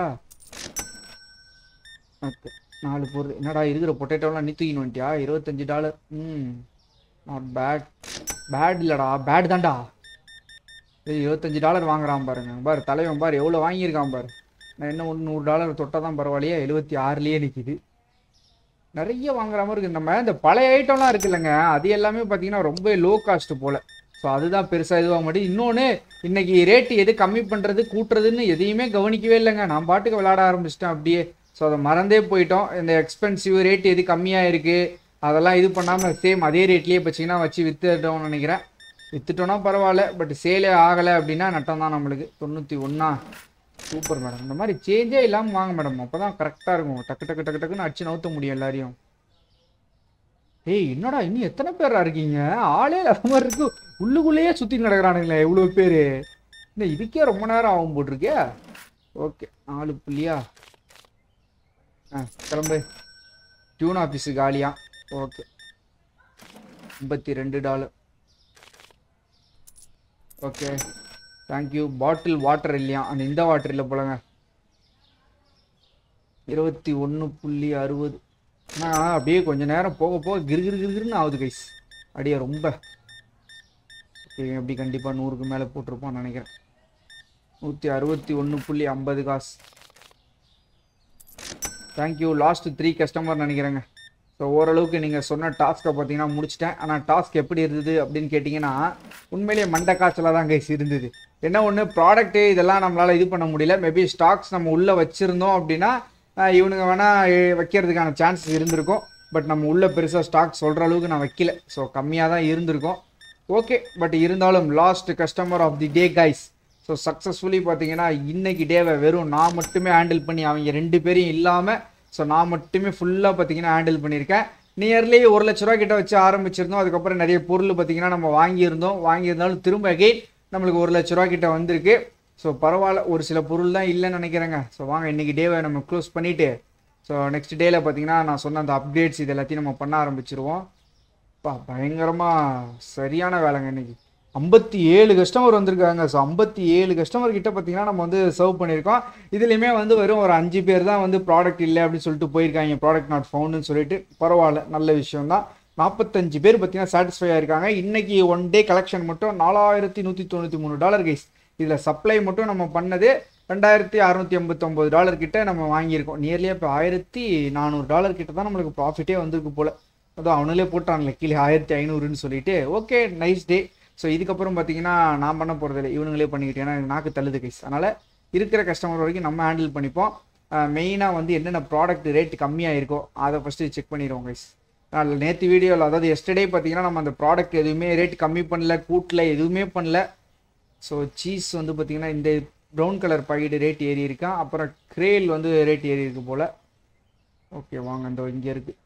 ஓகே நாலு பொருள் என்னடா இருக்கிற பொட்டேட்டோலாம் நீ தூக்கின்னு வந்துட்டியா இருபத்தஞ்சு dollar hmm not bad bad இல்லைடா பேட் தான்டா ஏய் இருபத்தஞ்சு டாலர் வாங்குறான் பாருங்க பாரு தலைவன் பாரு எவ்வளோ வாங்கியிருக்கான் பாரு நான் என்ன ஒன்று நூறு டாலர் தொட்டால் தான் பரவாயில்லையே எழுபத்தி ஆறுலேயே நிற்கிது நிறைய வாங்குற மாதிரி இருக்குது நம்ம இந்த பழைய ஐட்டம்லாம் இருக்குல்லங்க அது எல்லாமே பார்த்தீங்கன்னா ரொம்ப லோ காஸ்ட் போல் ஸோ அதுதான் பெருசாக இதுவாக மாட்டேங்குது இன்னொன்று இன்னைக்கு ரேட்டு எது கம்மி பண்ணுறது கூட்டுறதுன்னு எதையுமே கவனிக்கவே இல்லைங்க நான் பாட்டுக்கு விளாட ஆரம்பிச்சிட்டேன் அப்படியே ஸோ அதை மறந்தே போயிட்டோம் இந்த எக்ஸ்பென்சிவ் ரேட் எது கம்மியாக இருக்குது அதெல்லாம் இது பண்ணாமல் சேம் அதே ரேட்லேயே பார்த்தீங்கன்னா வச்சு விற்றுட்டோம்னு நினைக்கிறேன் விற்றுட்டோன்னா பரவாயில்ல பட் சேலே ஆகலை அப்படின்னா நட்டம் தான் நம்மளுக்கு தொண்ணூற்றி ஒன்றா சூப்பர் மேடம் இந்த மாதிரி சேஞ்சே இல்லாமல் வாங்க மேடம் அப்போ தான் கரெக்டாக இருக்கும் டக்கு டக்கு டக்கு டக்குன்னு அடிச்சு நவுத்த முடியும் எல்லாரையும் ஏய் என்னடா இன்னும் எத்தனை பேரா இருக்கீங்க ஆளே இல்லாத மாதிரி இருக்கு உள்ளுக்குள்ளேயே சுற்றி நடக்கிறானுங்களே இவ்வளோ பேர் இன்னும் இதுக்கே ரொம்ப நேரம் ஆகும் போட்டிருக்கே ஓகே நாலு புள்ளியா ஆ கிளம்பு டியூன் ஆஃபீஸு காலியா ஓகே ஐம்பத்தி ரெண்டு dollar okay thank you bottle water இல்லையா அந்த இந்த வாட்டர் இல்லை போலங்க இருபத்தி ஒன்று புள்ளி அறுபது ஆனால் அப்படியே கொஞ்ச நேரம் போக போக கிரு கிரு கிருன்னு ஆகுது கைஸ் அப்படியே ரொம்ப அப்படி கண்டிப்பாக நூறுக்கு மேலே போட்டிருப்பான்னு நினைக்கிறேன் நூற்றி அறுபத்தி ஒன்று புள்ளி ஐம்பது காசு தேங்க்யூ லாஸ்ட் த்ரீ கஸ்டமர் நினைக்கிறேங்க ஸோ ஓரளவுக்கு நீங்கள் சொன்ன டாஸ்க்கை பார்த்தீங்கன்னா முடிச்சிட்டேன் ஆனால் டாஸ்க் எப்படி இருந்தது அப்படின்னு கேட்டிங்கன்னா உண்மையிலேயே மண்டை காய்ச்சலாக தான் கைஸ் இருந்தது என்ன ஒன்று ப்ராடக்ட்டு இதெல்லாம் நம்மளால் இது பண்ண முடியல மேபி ஸ்டாக்ஸ் நம்ம உள்ளே வச்சுருந்தோம் அப்படின்னா ஆஹ் இவனுங்க வேணால் வைக்கிறதுக்கான சான்சஸ் இருந்திருக்கும் பட் நம்ம உள்ளே பெருசாக ஸ்டாக் சொல்கிற அளவுக்கு நான் வைக்கல ஸோ கம்மியாக தான் இருந்திருக்கும் ஓகே பட் இருந்தாலும் last customer of the day guys so successfully பார்த்தீங்கன்னா இன்னைக்கு டேவை வெறும் நான் மட்டுமே ஹேண்டில் பண்ணி அவங்க ரெண்டு பேரையும் இல்லாமல் ஸோ நான் மட்டுமே ஃபுல்லாக பார்த்தீங்கன்னா ஹேண்டில் பண்ணியிருக்கேன் நியர்லி ஒரு லட்ச ரூபா கிட்ட வச்சு ஆரம்பிச்சிருந்தோம் அதுக்கப்புறம் நிறைய பொருள் பார்த்தீங்கன்னா நம்ம வாங்கியிருந்தோம் வாங்கியிருந்தாலும் திரும்ப அகைன் நம்மளுக்கு ஒரு லட்ச ரூபா கிட்ட வந்திருக்கு ஸோ பரவாயில்ல ஒரு சில பொருள் தான் இல்லைன்னு நினைக்கிறேங்க ஸோ வாங்க இன்னைக்கு டேவை நம்ம க்ளோஸ் பண்ணிவிட்டு ஸோ நெக்ஸ்ட் டேயில் பார்த்தீங்கன்னா நான் சொன்ன அந்த அப்டேட்ஸ் இது எல்லாத்தையும் நம்ம பண்ண ஆரம்பிச்சிருவோம் பா பயங்கரமாக சரியான வேலைங்க இன்னைக்கு ஐம்பத்தி ஏழு கஸ்டமர் வந்திருக்காங்க ஸோ ஐம்பத்தி ஏழு கஸ்டமர் கிட்ட பார்த்தீங்கன்னா நம்ம வந்து சர்வ் பண்ணியிருக்கோம் இதுலேயுமே வந்து வெறும் ஒரு அஞ்சு பேர் தான் வந்து ப்ராடக்ட் இல்லை அப்படின்னு சொல்லிட்டு போயிருக்காங்க ப்ராடக்ட் நாட் ஃபவுண்டுன்னு சொல்லிட்டு பரவாயில்ல நல்ல விஷயம் தான் நாற்பத்தஞ்சு பேர் பார்த்தீங்கன்னா சாட்டிஸ்ஃபை ஆயிருக்காங்க இன்னைக்கு ஒன் டே கலெக்ஷன் மட்டும் நாலாயிரத்தி நூற்றி தொண்ணூற்றி மூணு டாலர் கைஸ் இதில் சப்ளை மட்டும் நம்ம பண்ணது ரெண்டாயிரத்தி அறநூற்றி எண்பத்தொம்போது டாலர் கிட்ட நம்ம வாங்கியிருக்கோம் நியர்லி இப்போ ஆயிரத்தி நானூறு டாலர் கிட்ட தான் நம்மளுக்கு ப்ராஃபிட்டே வந்திருக்கு போல் அதான் அவனுங்களே போட்டான்ல கீழே ஆயிரத்தி ஐநூறுன்னு சொல்லிட்டு ஓகே நைஸ் டே ஸோ இதுக்கப்புறம் பார்த்தீங்கன்னா நான் பண்ண போகிறதில்ல இவனுங்களே பண்ணிக்கிட்டு ஏன்னா எனக்கு நாக்கு தள்ளுது கைஸ் அதனால் இருக்கிற கஸ்டமர் வரைக்கும் நம்ம ஹேண்டில் பண்ணிப்போம் மெயினாக வந்து என்னென்ன ப்ராடக்ட் ரேட் கம்மியாக இருக்கோ அதை ஃபஸ்ட்டு செக் பண்ணிடுவோம் கைஸ் அதில் நேற்று வீடியோவில் அதாவது எஸ்டர்டே பார்த்தீங்கன்னா நம்ம அந்த ப்ராடக்ட் எதுவுமே ரேட் கம்மி பண்ணல கூட்டல எதுவுமே பண்ணல ஸோ சீஸ் வந்து பார்த்தீங்கன்னா இந்த ப்ரௌன் கலர் பாக்கெட் ரேட் ஏறி இருக்கான் அப்புறம் கிரேல் வந்து ரேட் ஏறி இருக்கு போல் ஓகே வாங்க இந்த இங்கே இருக்குது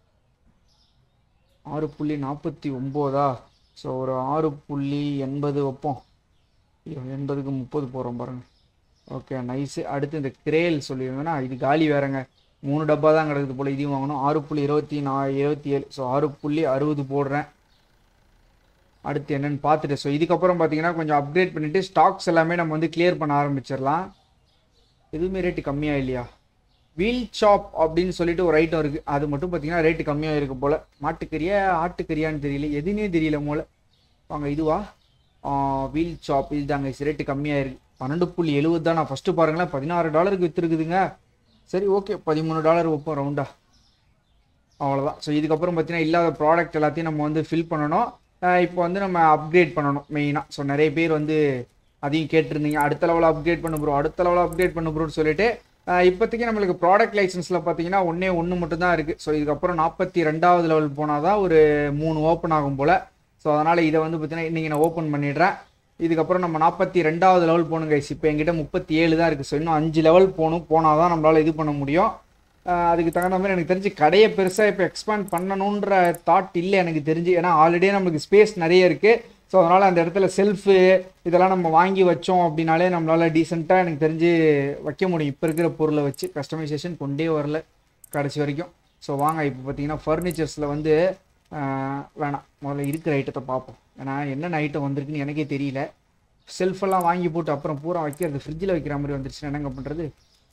ஆறு புள்ளி நாற்பத்தி ஒம்போதா ஸோ ஒரு ஆறு புள்ளி எண்பது வைப்போம் ஐயோ எண்பதுக்கு முப்பது போகிறோம் பாருங்க ஓகே நைஸு அடுத்து இந்த கிரேல் சொல்லியிருந்தேன்னா இது காலி வேறங்க மூணு டப்பா தான் கிடக்குது போல் இதையும் வாங்கணும் ஆறு புள்ளி இருபத்தி நா இருபத்தி ஏழு ஸோ ஆறு புள்ளி அறுபது போடுறேன் அடுத்து என்னன்னு பார்த்துட்டு ஸோ இதுக்கப்புறம் பார்த்தீங்கன்னா கொஞ்சம் அப்டேட் பண்ணிவிட்டு ஸ்டாக்ஸ் எல்லாமே நம்ம வந்து கிளியர் பண்ண ஆரம்பிச்சிடலாம் எதுவுமே ரேட்டு கம்மியாக இல்லையா வீல் சாப் அப்படின்னு சொல்லிட்டு ஒரு ஐட்டம் இருக்குது அது மட்டும் பார்த்தீங்கன்னா ரேட்டு கம்மியாக இருக்கு போல் மாட்டுக்கறியா ஆட்டுக்கறியான்னு தெரியல எதுனே தெரியல போல வாங்க இதுவா வீல் சாப் இதுதாங்க ரேட்டு கம்மியாக இருக்குது பன்னெண்டு புள்ளி எழுபது தான் நான் ஃபஸ்ட்டு பாருங்களேன் பதினாறு டாலருக்கு விற்றுருக்குதுங்க சரி ஓகே பதிமூணு டாலர் வைப்போம் ரவுண்டா அவ்வளோதான் ஸோ இதுக்கப்புறம் பார்த்தீங்கன்னா இல்லாத ப்ராடக்ட் எல்லாத்தையும் நம்ம வந்து ஃபில் பண்ணணும் அஹ் இப்போ வந்து நம்ம அப்கிரேட் பண்ணணும் மெயினாக ஸோ நிறைய பேர் வந்து அதையும் கேட்டிருந்தீங்க அடுத்த லெவலில் அப்கிரேட் பண்ண ப்ரோ அடுத்த லெவலில் அப்கிரேட் பண்ண ப்ரோன்னு சொல்லிட்டு அஹ் இப்போதைக்கு நம்மளுக்கு ப்ராடக்ட் லைசன்ஸில் பார்த்தீங்கன்னா ஒன்றே ஒன்று மட்டும் தான் இருக்குது ஸோ இதுக்கப்புறம் நாற்பத்தி ரெண்டாவது லெவல் போனால் தான் ஒரு மூணு ஓப்பன் ஆகும் போல் ஸோ அதனால் இதை வந்து பார்த்தீங்கன்னா இன்றைக்கி நான் ஓப்பன் பண்ணிடுறேன் இதுக்கப்புறம் நம்ம நாற்பத்தி ரெண்டாவது லெவல் போகணும் கைஸ் இப்போ எங்கிட்ட முப்பத்தி ஏழு தான் இருக்குது ஸோ இன்னும் அஞ்சு லெவல் போகணும் போனால் தான் நம்மளால் இது பண்ண முடியும் ஆஹ் அதுக்கு தகுந்த மாதிரி எனக்கு தெரிஞ்சு கடையை பெருசாக இப்போ எக்ஸ்பேண்ட் பண்ணணுன்ற தாட் இல்லை எனக்கு தெரிஞ்சு ஏன்னா ஆல்ரெடியே நம்மளுக்கு ஸ்பேஸ் நிறைய இருக்குது ஸோ அதனால் அந்த இடத்துல செல்ஃபு இதெல்லாம் நம்ம வாங்கி வச்சோம் அப்படின்னாலே நம்மளால் டீசெண்டாக எனக்கு தெரிஞ்சு வைக்க முடியும் இப்போ இருக்கிற பொருளை வச்சு கஸ்டமைசேஷன் கொண்டே வரல கடைசி வரைக்கும் ஸோ வாங்க இப்போ பார்த்தீங்கன்னா ஃபர்னிச்சர்ஸில் வந்து ஆஹ் வேணாம் முதல்ல இருக்கிற ஐட்டத்தை பார்ப்போம் ஏன்னா என்னென்ன ஐட்டம் வந்திருக்குன்னு எனக்கே தெரியல செல்ஃபெல்லாம் வாங்கி போட்டு அப்புறம் பூரா வைக்கிறது ஃப்ரிட்ஜில் வைக்கிற மாதிரி வந்துருச்சுன்னா என்னங்க பண்ணுறது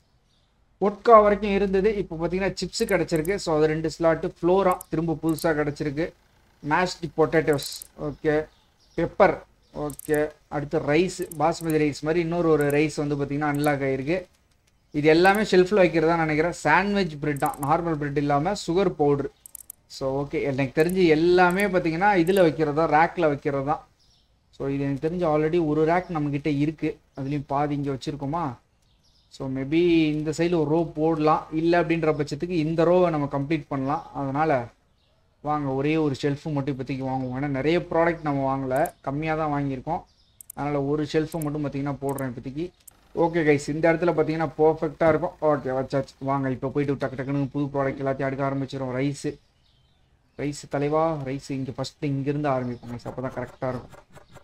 ஒட்கா வரைக்கும் இருந்தது இப்போ பார்த்தீங்கன்னா சிப்ஸு கிடச்சிருக்கு ஸோ அது ரெண்டு ஸ்லாட்டு ஃப்ளோரா திரும்ப புதுசாக கிடச்சிருக்கு mashed potatoes okay pepper okay அடுத்து ரைஸ் பாஸ்மதி ரைஸ் மாதிரி இன்னொரு ஒரு ரைஸ் வந்து பார்த்தீங்கன்னா அன்லாக் ஆகிருக்கு இது எல்லாமே ஷெல்ஃபில் வைக்கிறதா நினைக்கிறேன் சாண்ட்விச் பிரெட் தான் நார்மல் பிரெட் இல்லாமல் சுகர் பவுட்ரு ஸோ ஓகே எனக்கு தெரிஞ்சு எல்லாமே பார்த்தீங்கன்னா இதில் வைக்கிறது தான் ரேக்கில் வைக்கிறது தான் ஸோ இது எனக்கு தெரிஞ்சு ஆல்ரெடி ஒரு ரேக் நம்மக்கிட்ட இருக்குது அதுலேயும் பாதி இங்கே வச்சுருக்கோமா ஸோ மேபி இந்த சைடில் ஒரு ரோ போடலாம் இல்லை அப்படின்ற பட்சத்துக்கு இந்த ரோவை நம்ம கம்ப்ளீட் பண்ணலாம் அதனால் வாங்க ஒரே ஒரு ஷெல்ஃபு மட்டும் இப்போதைக்கு வாங்குவோம் ஏன்னா நிறைய ப்ராடக்ட் நம்ம வாங்கலை கம்மியாக தான் வாங்கியிருக்கோம் அதனால் ஒரு ஷெல்ஃபு மட்டும் பார்த்தீங்கன்னா போடுறேன் இப்போதைக்கு ஓகே கைஸ் இந்த இடத்துல பார்த்தீங்கன்னா பர்ஃபெக்டாக இருக்கும் ஓகே வச்சாச்சு வாங்க இப்போ போயிட்டு டக்கு டக்குன்னு புது ப்ராடக்ட் எல்லாத்தையும் அடுக்க ஆரம்பிச்சிடும் ரைஸு ரைஸ் தலைவா ரைஸ் இங்கே ஃபஸ்ட்டு இங்கேருந்து ஆரம்பிப்போம் கைஸ் அப்போ தான் கரெக்டாக இருக்கும்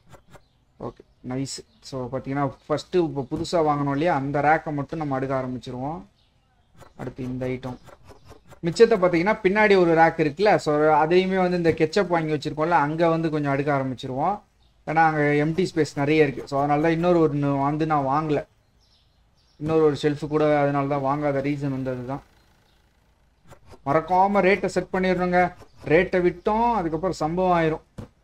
ஓகே நைஸ் ஸோ பார்த்தீங்கன்னா ஃபஸ்ட்டு இப்போ புதுசாக வாங்கணும் இல்லையா அந்த ரேக்கை மட்டும் நம்ம அடுக்க ஆரம்பிச்சிருவோம் அடுத்து இந்த ஐட்டம் மிச்சத்தை பார்த்தீங்கன்னா பின்னாடி ஒரு ரேக் இருக்குல்ல ஸோ அதையுமே வந்து இந்த கெச்சப் வாங்கி வச்சுருக்கோம்ல அங்கே வந்து கொஞ்சம் அடுக்க ஆரம்பிச்சிருவோம் ஏன்னா அங்கே எம்டி ஸ்பேஸ் நிறைய இருக்குது ஸோ அதனால தான் இன்னொரு ஒரு வந்து நான் வாங்கலை இன்னொரு ஒரு ஷெல்ஃபு கூட அதனால தான் வாங்காத ரீசன் வந்து அதுதான் மறக்காமல் ரேட்டை செட் பண்ணிடணுங்க ரேட்டை விட்டோம் அதுக்கப்புறம் சம்பவம் ஆயிரும்